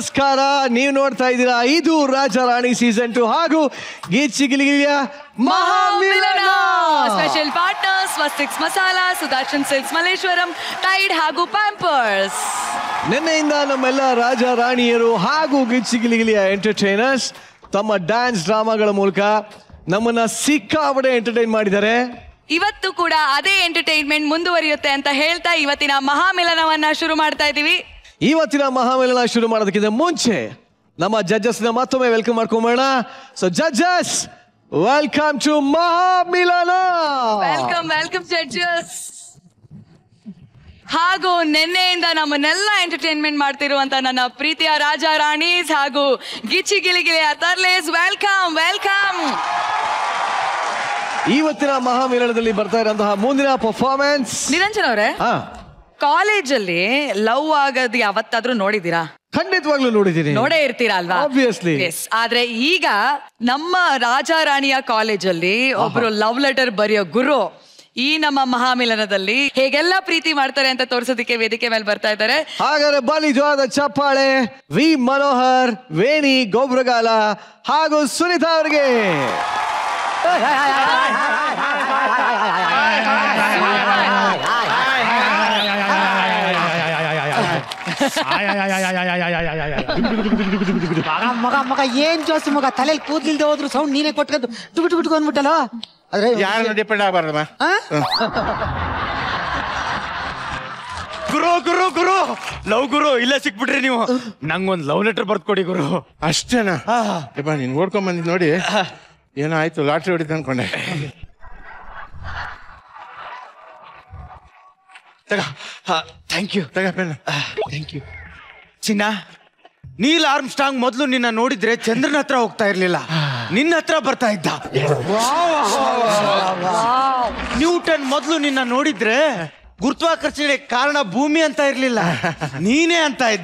ನಮಸ್ಕಾರ ನೀವು ನೋಡ್ತಾ ಇದ್ದೀರಾ ಇದು ರಾಜಾರಾಣಿ ಸೀಸನ್ ಟು ಹಾಗೂ ಗೀಚಿಗಿಲಿಗಿಲಿಯ Mahamilana special partner Swastiks masala Sudarshan Silks Malleshwaram Tide ಹಾಗೂ ಪ್ಯಾಂಪರ್ಸ್ ನಿನ್ನೆಯಿಂದ ನಮ್ಮೆಲ್ಲ ರಾಜ ರಾಣಿಯರು ಹಾಗೂ ಗಿಚ್ಚಿಗಿಲಿಗಿಲಿಯ ಎಂಟರ್ಟೈನರ್ಸ್ ತಮ್ಮ ಡ್ಯಾನ್ಸ್ ಡ್ರಾಮಾಗಳ ಮೂಲಕ ನಮ್ಮನ್ನ ಸಿಕ್ಕಾಪಡೆ ಎಂಟರ್ಟೈನ್ ಮಾಡಿದ್ದಾರೆ ಇವತ್ತು ಕೂಡ ಅದೇ ಎಂಟರ್ಟೈನ್ಮೆಂಟ್ ಮುಂದುವರಿಯುತ್ತೆ ಅಂತ ಹೇಳ್ತಾ ಇವತ್ತಿನ ಮಹಾಮಿಲನವನ್ನ ಶುರು ಮಾಡ್ತಾ ಇದೀವಿ ಇವತ್ತಿನ ಮಹಾಮಿಲನ ಶುರು ಮಾಡೋದಕ್ಕಿಂತ ಮುಂಚೆ ನಮ್ಮ ಜಡ್ಜಸ್ನ ಮತ್ತೊಮ್ಮೆ ವೆಲ್ಕಮ್ ಮಾಡ್ಕೊಂಬೋಣ so judges welcome to Mahamilana welcome welcome judges ಹಾಗೂ ನಿನ್ನೆಯಿಂದ ನಮ್ಮನ್ನೆಲ್ಲ ಎಂಟರ್ಟೈನ್ಮೆಂಟ್ ಮಾಡ್ತಿರುವಂತ ನನ್ನ ಪ್ರೀತಿಯ ರಾಜ ರಾಣೀಸ್ ಹಾಗೂ ಗಿಚ್ಚಿ ಗಿಲಿಗಿಲಿಯ ತರ್ಲೇಸ್ ವೆಲ್ಕಮ್ ವೆಲ್ಕಮ್ ಇವತ್ತಿನ ಮಹಾಮಿಲನದಲ್ಲಿ ಬರ್ತಾ ಇರುವಂತಹ ಮುಂದಿನ ಪರ್ಫಾರ್ಮೆನ್ಸ್ ನಿರಂಜನ್ ಅವರೇ ಹಾ ಕಾಲೇಜಲ್ಲಿ ಲವ್ ಆಗೋದು ಯಾವತ್ತಾದ್ರೂ ನೋಡಿದೀರಾ ಖಂಡಿತವಾಗ್ಲೂ ನೋಡಿದ್ದೀನಿ ನೋಡೇ ಇರ್ತೀರಾ ಅಲ್ವಾ Obviously. Yes. ಆದ್ರೆ ಈಗ ನಮ್ಮ ರಾಜ ರಾಣಿಯ ಕಾಲೇಜಲ್ಲಿ ಒಬ್ರು ಲವ್ ಲೆಟರ್ ಬರೆಯೋ ಗುರು ಈ ನಮ್ಮ ಮಹಾಮಿಲನದಲ್ಲಿ ಹೇಗೆಲ್ಲ ಪ್ರೀತಿ ಮಾಡ್ತಾರೆ ಅಂತ ತೋರ್ಸೋದಕ್ಕೆ ವೇದಿಕೆ ಮೇಲೆ ಬರ್ತಾ ಇದ್ದಾರೆ ಹಾಗಾದ್ರೆ ಬಲಿಜವಾದ ಚಪ್ಪಾಳೆ ವಿ ಮನೋಹರ್ ವೇಣಿ ಗೊಬ್ರಗಾಲ ಹಾಗೂ ಸುನಿತಾ ಅವರಿಗೆ ಮಗ ಮಗ ಮಗ ಏನ್ ಜೋಸು ಮಗ ತಲೆಯಲ್ಲಿ ಕೂದ್ಲಿಲ್ದೆ ಹೋದ್ರು ಸೌಂಡ್ ನೀನೇ ಕೊಟ್ಕೊಂಡು ಟುಬು ಟುಬು ಅಂದ್ಬಿಟ್ಟಲ್ಲ ಅದ್ರೆ ಯಾರನ್ನ ಡಿಪೆಂಡ್ ಆಗಬಾರ್ದಮ್ಮ ಆ? ಗುರು ಗುರು ಗುರು ಲವ್ ಗುರು ಇಲ್ಲೇ ಸಿಕ್ಬಿಟ್ರಿ ನೀವು ನಂಗೊಂದ್ ಲವ್ ಲೆಟರ್ ಬರ್ದ್ಕೊಡಿ ಗುರು ಅಷ್ಟೇನಾ ಯಪ್ಪ ನೀನ್ ಓಡ್ಕೊಂಡ್ ಬಂದಿದ್ ನೋಡಿ ಏನೋ ಆಯ್ತು ಲಾಟ್ರಿ ಹೊಡಿತ ಅನ್ಕೊಂಡೆ ತಗ ಥ್ಯಾಂಕ್ ಯು ತಗ ಪೆನ್ ಥ್ಯಾಂಕ್ ಯು ಚಿನ್ನ ನೀಲ್ ಆರ್ಮ್ ಸ್ಟಾಂಗ್ ಮೊದಲು ನಿನ್ನ ನೋಡಿದ್ರೆ ಚಂದ್ರನ ಹತ್ರ ಹೋಗ್ತಾ ಇರ್ಲಿಲ್ಲ ನಿನ್ನ ಹತ್ರ ಬರ್ತಾ ಇದ್ದ ನ್ಯೂಟನ್ ಮೊದಲು ನಿನ್ನ ನೋಡಿದ್ರೆ ಗುರುತ್ವಾಕರ್ಷಣೆ ಕಾರಣ ಭೂಮಿ ಅಂತ ಇರ್ಲಿಲ್ಲ ನೀನೇ ಅಂತ ಇದ್ದ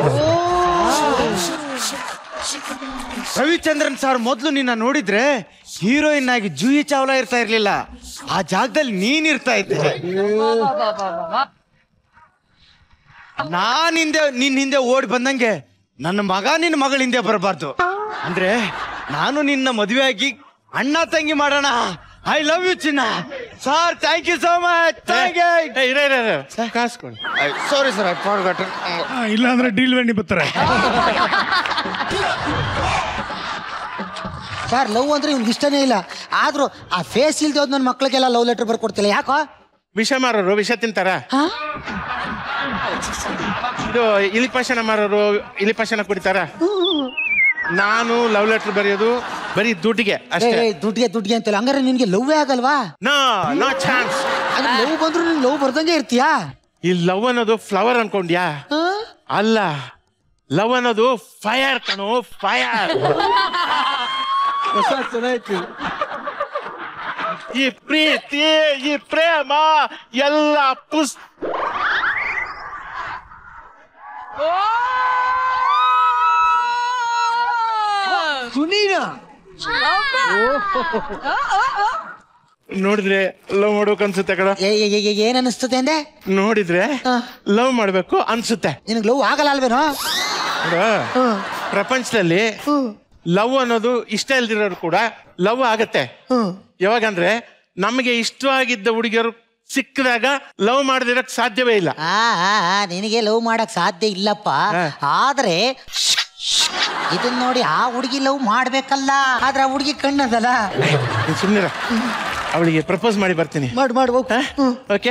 ರವಿಚಂದ್ರನ್ ಸರ್ ಮೊದಲು ನಿನ್ನ ನೋಡಿದ್ರೆ ಹೀರೋಯಿನ್ ಆಗಿ ಜೂಹಿ ಚಾವ್ಲಾ ಇರ್ತಾ ಇರ್ಲಿಲ್ಲ ಆ ಜಾಗದಲ್ಲಿ ನೀನ್ ಇರ್ತಾ ಇದ್ದೆ ನಾನ್ ಹಿಂದೆ ನಿನ್ ಹಿಂದೆ ಓಡಿ ಬಂದಂಗೆ ನನ್ನ ಮಗ ನಿನ್ನ ಮಗಳ ಹಿಂದೆ ಬರಬಾರ್ದು ಅಂದ್ರೆ ನಾನು ನಿನ್ನ ಮದುವೆ ಆಗಿ ಅಣ್ಣ ತಂಗಿ ಮಾಡೋಣ ಐ ಲವ್ ಯು ಚಿನ್ನ sir thank you so much ಇರ ಇರ ಕಾಸ್ಕೊಂಡು ಸಾರಿ ಸರ್ ಐ ಫಾರ್ಗಾಟ್ ಇಲ್ಲ ಅಂದ್ರೆ ಡೀಲ್ ವೆಂಡಿ ಬರ್ತಾರೆ ಸರ್ ಲವ್ ಅಂದ್ರೆ ಇವ್ನಿಗೆ ಇಷ್ಟನೇ ಇಲ್ಲ ಆದ್ರೂ ಆ ಫೇಸ್ ಇಲ್ದೆ ಹೋದ್ ನನ್ನ ಮಕ್ಳಿಗೆಲ್ಲ ಲವ್ ಲೆಟರ್ ಬರ್ಕೊಡ್ತಿಲ್ಲ ಯಾಕೋ ವಿಷ ಮಾರೋರು ವಿಷ ತಿಂತಾರ ಹಾ? ಇದು ಇಲಿಪಾಶನ ಮಾರೋರು ಇಲಿಪಾಶನ ಕುಡಿತಾರ ನಾನು ಲವ್ ಲೆಟರ್ ಬರೆಯೋದು ಬರೀ ದುಡ್ಡಿಗೆ ಏ, ಅಷ್ಟೇ ಏ, ದುಡ್ಡಿಗೆ ದುಡ್ಡಿಗೆ ಅಂತಲ್ಲ ಹಂಗಾರೆ ನಿನ್ಗೆ ಲವ್ವೇ ಆಗಲ್ವಾ ನೋ ನೋ ಚಾನ್ಸ್ ಅಂದ್ರೆ ಲವ್ ಬಂದ್ರು ನೀನ್ ಲವ್ ಬರ್ದಂಗೆ ಇರ್ತೀಯಾ ಈ ಲವ್ ಅನ್ನೋದು ಫ್ಲವರ್ ಅನ್ಕೊಂಡ್ಯಾ ಆ? ಅಲ್ಲ ಲವ್ ಅನ್ನೋದು ಫೈರ್ ಕಣೋ ಫೈರ್ ಚೆನ್ನಾಯ್ತು ಈ ಪ್ರೀತಿ ಈ ಪ್ರೇಮ ಎಲ್ಲ ಪುಸ್ ಸುನೀನಾ ನೋಡಿದ್ರೆ ಲವ್ ಮಾಡ್ಬೇಕು ಅನ್ಸುತ್ತೆ ಕಣ ಏ, ಏ, ಏ, ಏ, ಏನ್ ಅನಿಸ್ತದೆ ಅಂದೆ ನೋಡಿದ್ರೆ ಹಾ. ಲವ್ ಮಾಡ್ಬೇಕು ಅನ್ಸುತ್ತೆ ನಿನಗೆ ಲವ್ ಆಗಲ್ಲ ಅಲ್ವೇನೋ ನೋಡು, ಪ್ರಪಂಚದಲ್ಲಿ ಲವ್ ಅನ್ನೋದು ಇಷ್ಟ ಇಲ್ದಿರೋರು ಕೂಡ ಲವ್ ಆಗತ್ತೆ ಹ್ಮ್ ಯಾವಾಗಂದ್ರೆ ನಮಗೆ ಇಷ್ಟವಾಗಿದ್ದ ಹುಡುಗಿಯರು ಸಿಕ್ಕಿದಾಗ ಲವ್ ಮಾಡದಿರಕ್ ಸಾಧ್ಯವೇ ಇಲ್ಲ ಆ ಆ, ಆ, ನಿನಗೆ ಲವ್ ಮಾಡಕ್ ಸಾಧ್ಯ ಇಲ್ಲಪ್ಪ ಆದ್ರೆ ಇದನ್ನ ನೋಡಿ ಆ ಹುಡುಗಿ ಲವ್ ಮಾಡ್ಬೇಕಲ್ಲ ಆದ್ರೆ ಆ ಹುಡುಗಿ ಕಣ್ಣದಲ್ಲ ಸುಮ್ಮನಿರ ಅವಳಿಗೆ ಪ್ರಪೋಸ್ ಮಾಡಿ ಬರ್ತೀನಿ ಮಾಡು ಮಾಡು ಹೋಗು ಓಕೆ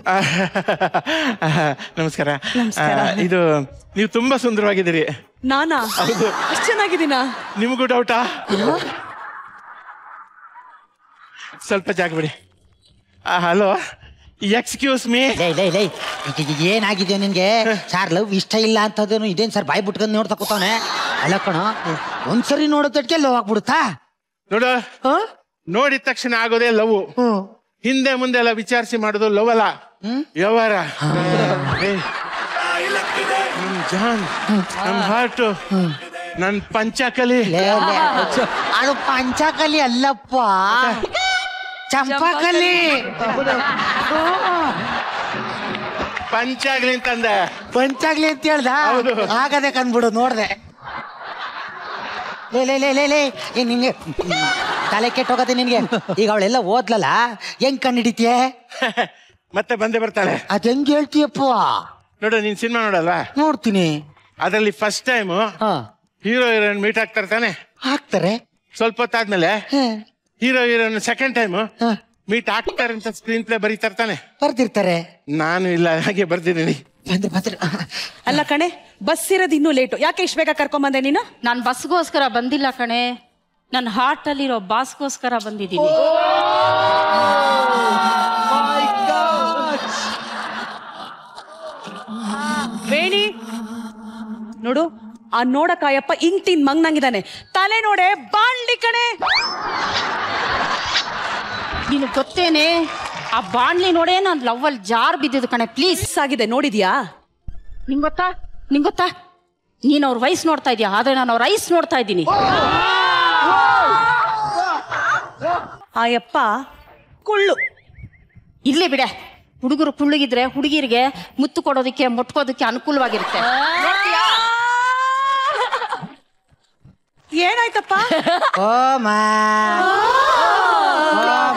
ನಮಸ್ಕಾರ ಆ, ಇದು ನೀವು ತುಂಬಾ ಸುಂದರವಾಗಿದ್ದೀರಿ ನಾನಾ ಹೌದು ಅಷ್ಟ್ ಚೆನ್ನಾಗಿದ್ದೀನಾ ನಿಮಗೂ ಡೌಟಾ ಸ್ವಲ್ಪ ಜಾಗ ಬಿಡಿ ಹಲೋ ಎಕ್ಸ್ಕ್ಯೂಸ್ ಮೀ ಲೈ ಲೈ ಲೈ ಈಗ ಈಗ ಏನಾಗಿದೆ ನಿನ್ಗೆ ಸರ್ ಲವ್ ಇಷ್ಟ ಇಲ್ಲ ಅಂತದೇನು ಇದೇನ್ ಸರ್ ಬಾಯಿ ಬಿಟ್ಕೊಂಡು ನೋಡ್ತಾ ಕೂತವನೆ ಅಲ್ಲ ಕಣ ಒಂದ್ಸರಿ ನೋಡೋದಕ್ಕೆ ಲವ್ ಆಗ್ಬಿಡುತ್ತಾ ನೋಡು ಹ? ನೋಡಿದ ತಕ್ಷಣ ಆಗೋದೇ ಲವ್ ಹ್ಮ್ ಹಿಂದೆ ಮುಂದೆ ಎಲ್ಲ ವಿಚಾರಿಸಿ ಮಾಡೋದು ಲವ್ ಅಲ್ಲ ವ್ಯವಹಾರ ಏ, ನಮ್ ಜಾನ್ ನಮ್ ಹಾರ್ಟು ನನ್ ಪಂಚಕಲಿ ಲೇ, ಲೇ, ಅದು ಪಂಚಕಲಿ ಅಲ್ಲಪ್ಪ ಚಂಪಕಲಿ ಪಂಚಾಗ್ಲಿ ಅಂತಂದೆ ಪಂಚಾಗ್ಲಿ ಅಂತ ಹೇಳ್ದ ಹೌದು. ಆಗದೆ ಕಂದ್ಬಿಡು ನೋಡ್ದೆ ಲೇ ಲೇ ಲೇ ಲೇ ಲೇ ಏ ನಿನ್ಗೆ ತಲೆ ಕೆಟ್ಟೋಗತ್ತೆ ನಿನ್ಗೆ ಈಗ ಅವಳೆಲ್ಲ ಓದ್ಲಲ್ಲ ಹೆಂಗ್ ಕಂಡಿಡಿತೀಯ ಮತ್ತೆ ಬಂದೇ ಬರ್ತಾಳೆ ಅದ್ ಹೆಂಗ್ ಹೇಳ್ತೀಯಪ್ಪ ನೋಡು ನೀನ್ ಸಿನಿಮಾ ನೋಡಲ್ವಾ ನೋಡ್ತೀನಿ ಅದರಲ್ಲಿ ಫಸ್ಟ್ ಟೈಮ್ ಹಾ ಹೀರೋ ಹೀರೋಯಿನ್ ಮೀಟ್ ಆಗ್ತಾರೆ ತಾನೆ ಹಾಕ್ತಾರೆ ಸ್ವಲ್ಪ ಹೊತ್ತಾದ್ಮೇಲೆ ಹ, ಹೀರೋ ಹೀರೋಯಿನ್ ಸೆಕೆಂಡ್ ಟೈಮ್ ಹ, ಮೀಟ್ ಆಗ್ತಾರೆ ಅಂತ ಸ್ಕ್ರೀನ್ ಪ್ಲೇ ಬರೀತಾರೆ ತಾನೆ ಬರ್ದಿರ್ತಾರೆ ನಾನು ಇಲ್ಲ ಹಾಗೆ ಬರ್ದಿದ್ದೀನಿ ಬಂದ್ರೆ ಬಂದ್ರೆ ಅಲ್ಲ ಕಣೆ ಬಸ್ ಇರೋದು ಇನ್ನೂ ಲೇಟು ಯಾಕೆ ಇಷ್ಟು ಬೇಗ ಕರ್ಕೊಂಬಂದೆ ನೀನು ನಾನು ಬಸ್ಗೋಸ್ಕರ ಬಂದಿಲ್ಲ ಕಣೆ ನನ್ನ ಹಾರ್ಟ್ ಅಲ್ಲಿರೋ ಬಾಸ್ಗೋಸ್ಕರ ಬಂದಿದ್ದೀನಿ ವೇಣಿ ನೋಡು ಆ ನೋಡಕಾಯಪ್ಪ ಹಿಂಗ್ ತಿನ್ ಮಂಗ್ನಂಗಿದಾನೆ ತಲೆ ನೋಡೆ ಬಾಣ್ಲಿ ಕಣೆ ನಿನಗೆ ಗೊತ್ತೇನೆ ಆ ಬಾಣ್ಲಿ ನೋಡೇ ನಾನು ಲವ್ವಲ್ಲಿ ಜಾರ್ ಬಿದ್ದಿದ್ದು ಕಣೆ ಪ್ಲೀಸ್ ಮಿಸ್ ಆಗಿದೆ ನೋಡಿದ್ಯಾ ನಿಂಗ್ ಗೊತ್ತಾ ನಿಂಗ್ ಗೊತ್ತಾ ನೀನು ಅವ್ರ ವಯಸ್ಸು ನೋಡ್ತಾ ಇದೀಯ ಆದ್ರೆ ನಾನು ಅವ್ರ ಐಸ್ ನೋಡ್ತಾ ಇದ್ದೀನಿ ಆ ಯಪ್ಪ ಕುಳ್ಳು ಇರ್ಲಿ ಬಿಡೆ ಹುಡುಗರು ಕುಳ್ಳಿಗಿದ್ರೆ ಹುಡುಗಿರಿಗೆ ಮುತ್ತು ಕೊಡೋದಕ್ಕೆ ಮುಟ್ಕೋದಕ್ಕೆ ಅನುಕೂಲವಾಗಿರುತ್ತೆ ಏನಾಯ್ತಪ್ಪ ಕೋಮ ಕೋಮ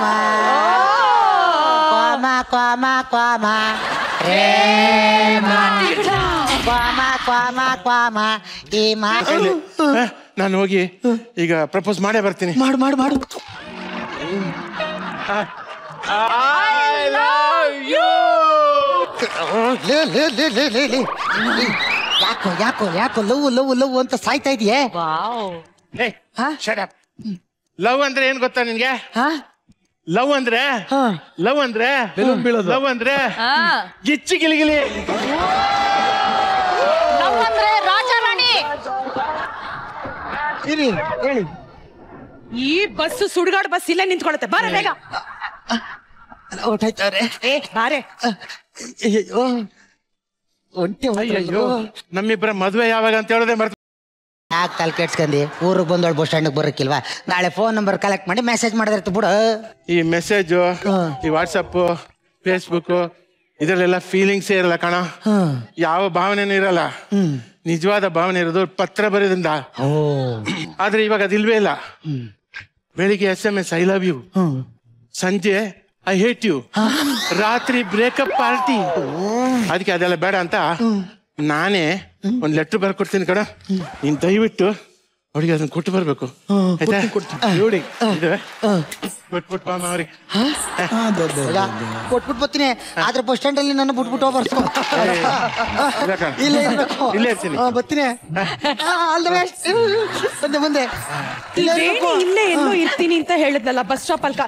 ಕೋಮ ಕೋಮ ಕೋಮ ಪ್ರೇಮ ಕೋಮ ಕೋಮ ಕೋಮ ಈ ಮಾ ನಾನು ಹೋಗಿ ಈಗ ಪ್ರಪೋಸ್ ಮಾಡೇ ಬರ್ತೀನಿ ಮಾಡು ಮಾಡು ಮಾಡು ಲೇ, ಲೇ, ಲೇ, ಲೇ, ಲೇ, ಲೇ. ಯಾಕೋ ಯಾಕೋ ಯಾಕೋ ಲವ್ ಲವ್ ಲವ್ ಅಂತ ಸಾಯ್ತಾ ಇದೆಯೇ ಲವ್ ಅಂದ್ರೆ ಏನ್ ಗೊತ್ತಾ ನಿನ್ಗೆ ಹಾ ಲವ್ ಅಂದ್ರೆ ಹಾ. ಲವ್ ಅಂದ್ರೆ Balloon ಬೀಳೋದು. ಲವ್ ಅಂದ್ರೆ ಆ ಗಿಚ್ಚಿ ಗಿಲಿಗಿಲಿ ಲವ್ ಅಂದ್ರೆ ರಾಜ ರಾಣಿ ಇರಿ ಹೇಳಿ ಈ ಬಸ್ ಸುಡ್ಗಾಡ್ ಬಸ್ ಇಲ್ಲೇ ನಿಂತ್ಕೊಳತ್ತೆ ಬಾರೆ ಬೇಗ ಹೊಟ್ಟಾಯ್ತಾರೆ ಏ ಬಾರೆ ಅಯ್ಯೋ ಒಂಟೆ ಅಯ್ಯೋ ನಮ್ಮಿಬ್ಬರ ಮದ್ವೆ ಯಾವಾಗ ಅಂತ ಹೇಳೋದೇ ಮರ್ತು ಯಾಕೆ ತಲೆ ಕೆಡ್ಸ್ಕಂದಿ ಊರಿಗೆ ಬಂದವಳು ಬಸ್ ಸ್ಟ್ಯಾಂಡ್ಗೆ ಬರೋಕ್ಕಿಲ್ವಾ ನಾಳೆ ಫೋನ್ ನಂಬರ್ ಕಲೆಕ್ಟ್ ಮಾಡಿ ಮೆಸೇಜ್ ಮಾಡಿದ್ರೆ ಬಿಡು ಈ ಮೆಸೇಜು ಈ ವಾಟ್ಸಪ್ ಫೇಸ್ಬುಕ್ ಇದರಲ್ಲೆಲ್ಲ ಫೀಲಿಂಗ್ಸೇ ಇರಲ್ಲ ಕಣ ಯಾವ ಭಾವನೆನೂ ಇರಲ್ಲ ನಿಜವಾದ ಭಾವನೆ ಇರೋದು ಪತ್ರ ಬರೆದಿಂದ ಓ ಆದ್ರೆ ಇವಾಗ ಅದಿಲ್ವೇ ಇಲ್ಲ ಬೆಳಿಗ್ಗೆ S M S I love you ಸಂಜೆ ಐ ಹೇಟ್ ಯು ರಾತ್ರಿ ಬ್ರೇಕಪ್ ಪಾರ್ಟಿ ಅದಕ್ಕೆ ಅದೆಲ್ಲ ಬೇಡ ಅಂತ ನಾನೇ ಒಂದ್ ಲೆಟರ್ ಬರ್ಕೊಡ್ತೀನಿ ಕಣ ನೀನ್ ದಯವಿಟ್ಟು ಅವ್ರಿಗೆ ಅದನ್ನ ಕೊಟ್ಟು ಬರ್ಬೇಕು ಆಯ್ತಾ ನೋಡಿ ಇದು ಕೊಟ್ಬಿಟ್ಟು ಬಾ ಅಮ್ಮ ಅವ್ರಿಗೆ ಈಗ ಕೊಟ್ಬಿಟ್ಟು ಬರ್ತೀನಿ ಆದ್ರೆ ಬಸ್ ಸ್ಟ್ಯಾಂಡ್ ಅಲ್ಲಿ ನನ್ನ ಬಿಟ್ಬಿಟ್ಟು ಬರ್ಸು ಇಲ್ಲ ಕಣ. ಇಲ್ಲೇ ಇರ್ಬೇಕು ಇಲ್ಲೇ ಇರ್ತೀನಿ. ಹಾ, ಬರ್ತೀನಿ ಆಲ್ ದ ಬೆಸ್ಟ್ ಬಂದೆ ಬಂದೆ ಇಲ್ಲೇ ಇರ್ಬೇಕು. ವೇಣಿ ಇಲ್ಲೇ ಎಲ್ಲೋ ಇರ್ತೀನಿ ಅಂತ ಹೇಳಿದ್ನಲ್ಲ ಬಸ್ ಸ್ಟಾಪ್ ಅಲ್ಕ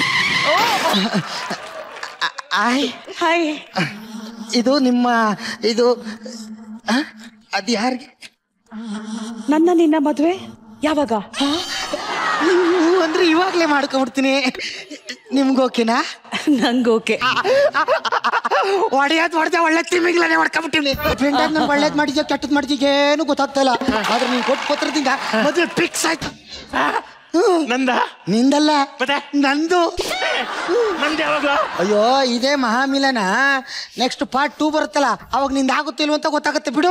ಆಯ್ ಹಾಯ್ ಇದು ನಿಮ್ಮ ಇದು ಆ? ಅದು ಯಾರಿಗೆ ನನ್ನ ನಿನ್ನ ಮದ್ವೆ ಯಾವಾಗ ನೀವು ಅಂದ್ರೆ ಇವಾಗ್ಲೇ ಮಾಡ್ಕೊಂಡ್ಬಿಡ್ತೀನಿ ನಿಮ್ಗೆ ಓಕೆನಾ ನಂಗೆ ಓಕೆ ಒಡೆಯೋದು ಹೊಡೆದ ಒಳ್ಳೆ ತಿಮ್ಮಿಗ್ಲಾನೆ ಹೊಡ್ಕೊಂಬಿಟ್ಟಿನಿ ಫ್ರೆಂಡ್ ಆಗಿ ನಂಗೆ ಒಳ್ಳೇದು ಮಾಡಿದ್ಯಾ ಕೆಟ್ಟದ್ ಮಾಡಿದ್ಯಾ ಏನು ಗೊತ್ತಾಗ್ತಾ ಇಲ್ಲ ಆದ್ರೆ ನೀನ್ ಕೊಟ್ಟ ಪತ್ರದಿಂದ ಮದುವೆ ಫಿಕ್ಸ್ ಆಯ್ತು ನಂದ ನಿಂದಲ್ಲ ಮತ್ತೆ? ನಂದು ನಂದು ಯಾವಾಗ ಅಯ್ಯೋ ಇದೇ ಮಹಾಮಿಲನ ನೆಕ್ಸ್ಟ್ ಪಾರ್ಟ್ ಟೂ ಬರುತ್ತಲ್ಲ ಅವಾಗ ನಿಂದ ಆಗುತ್ತಿಲ್ವ ಅಂತ ಗೊತ್ತಾಗುತ್ತೆ ಬಿಡು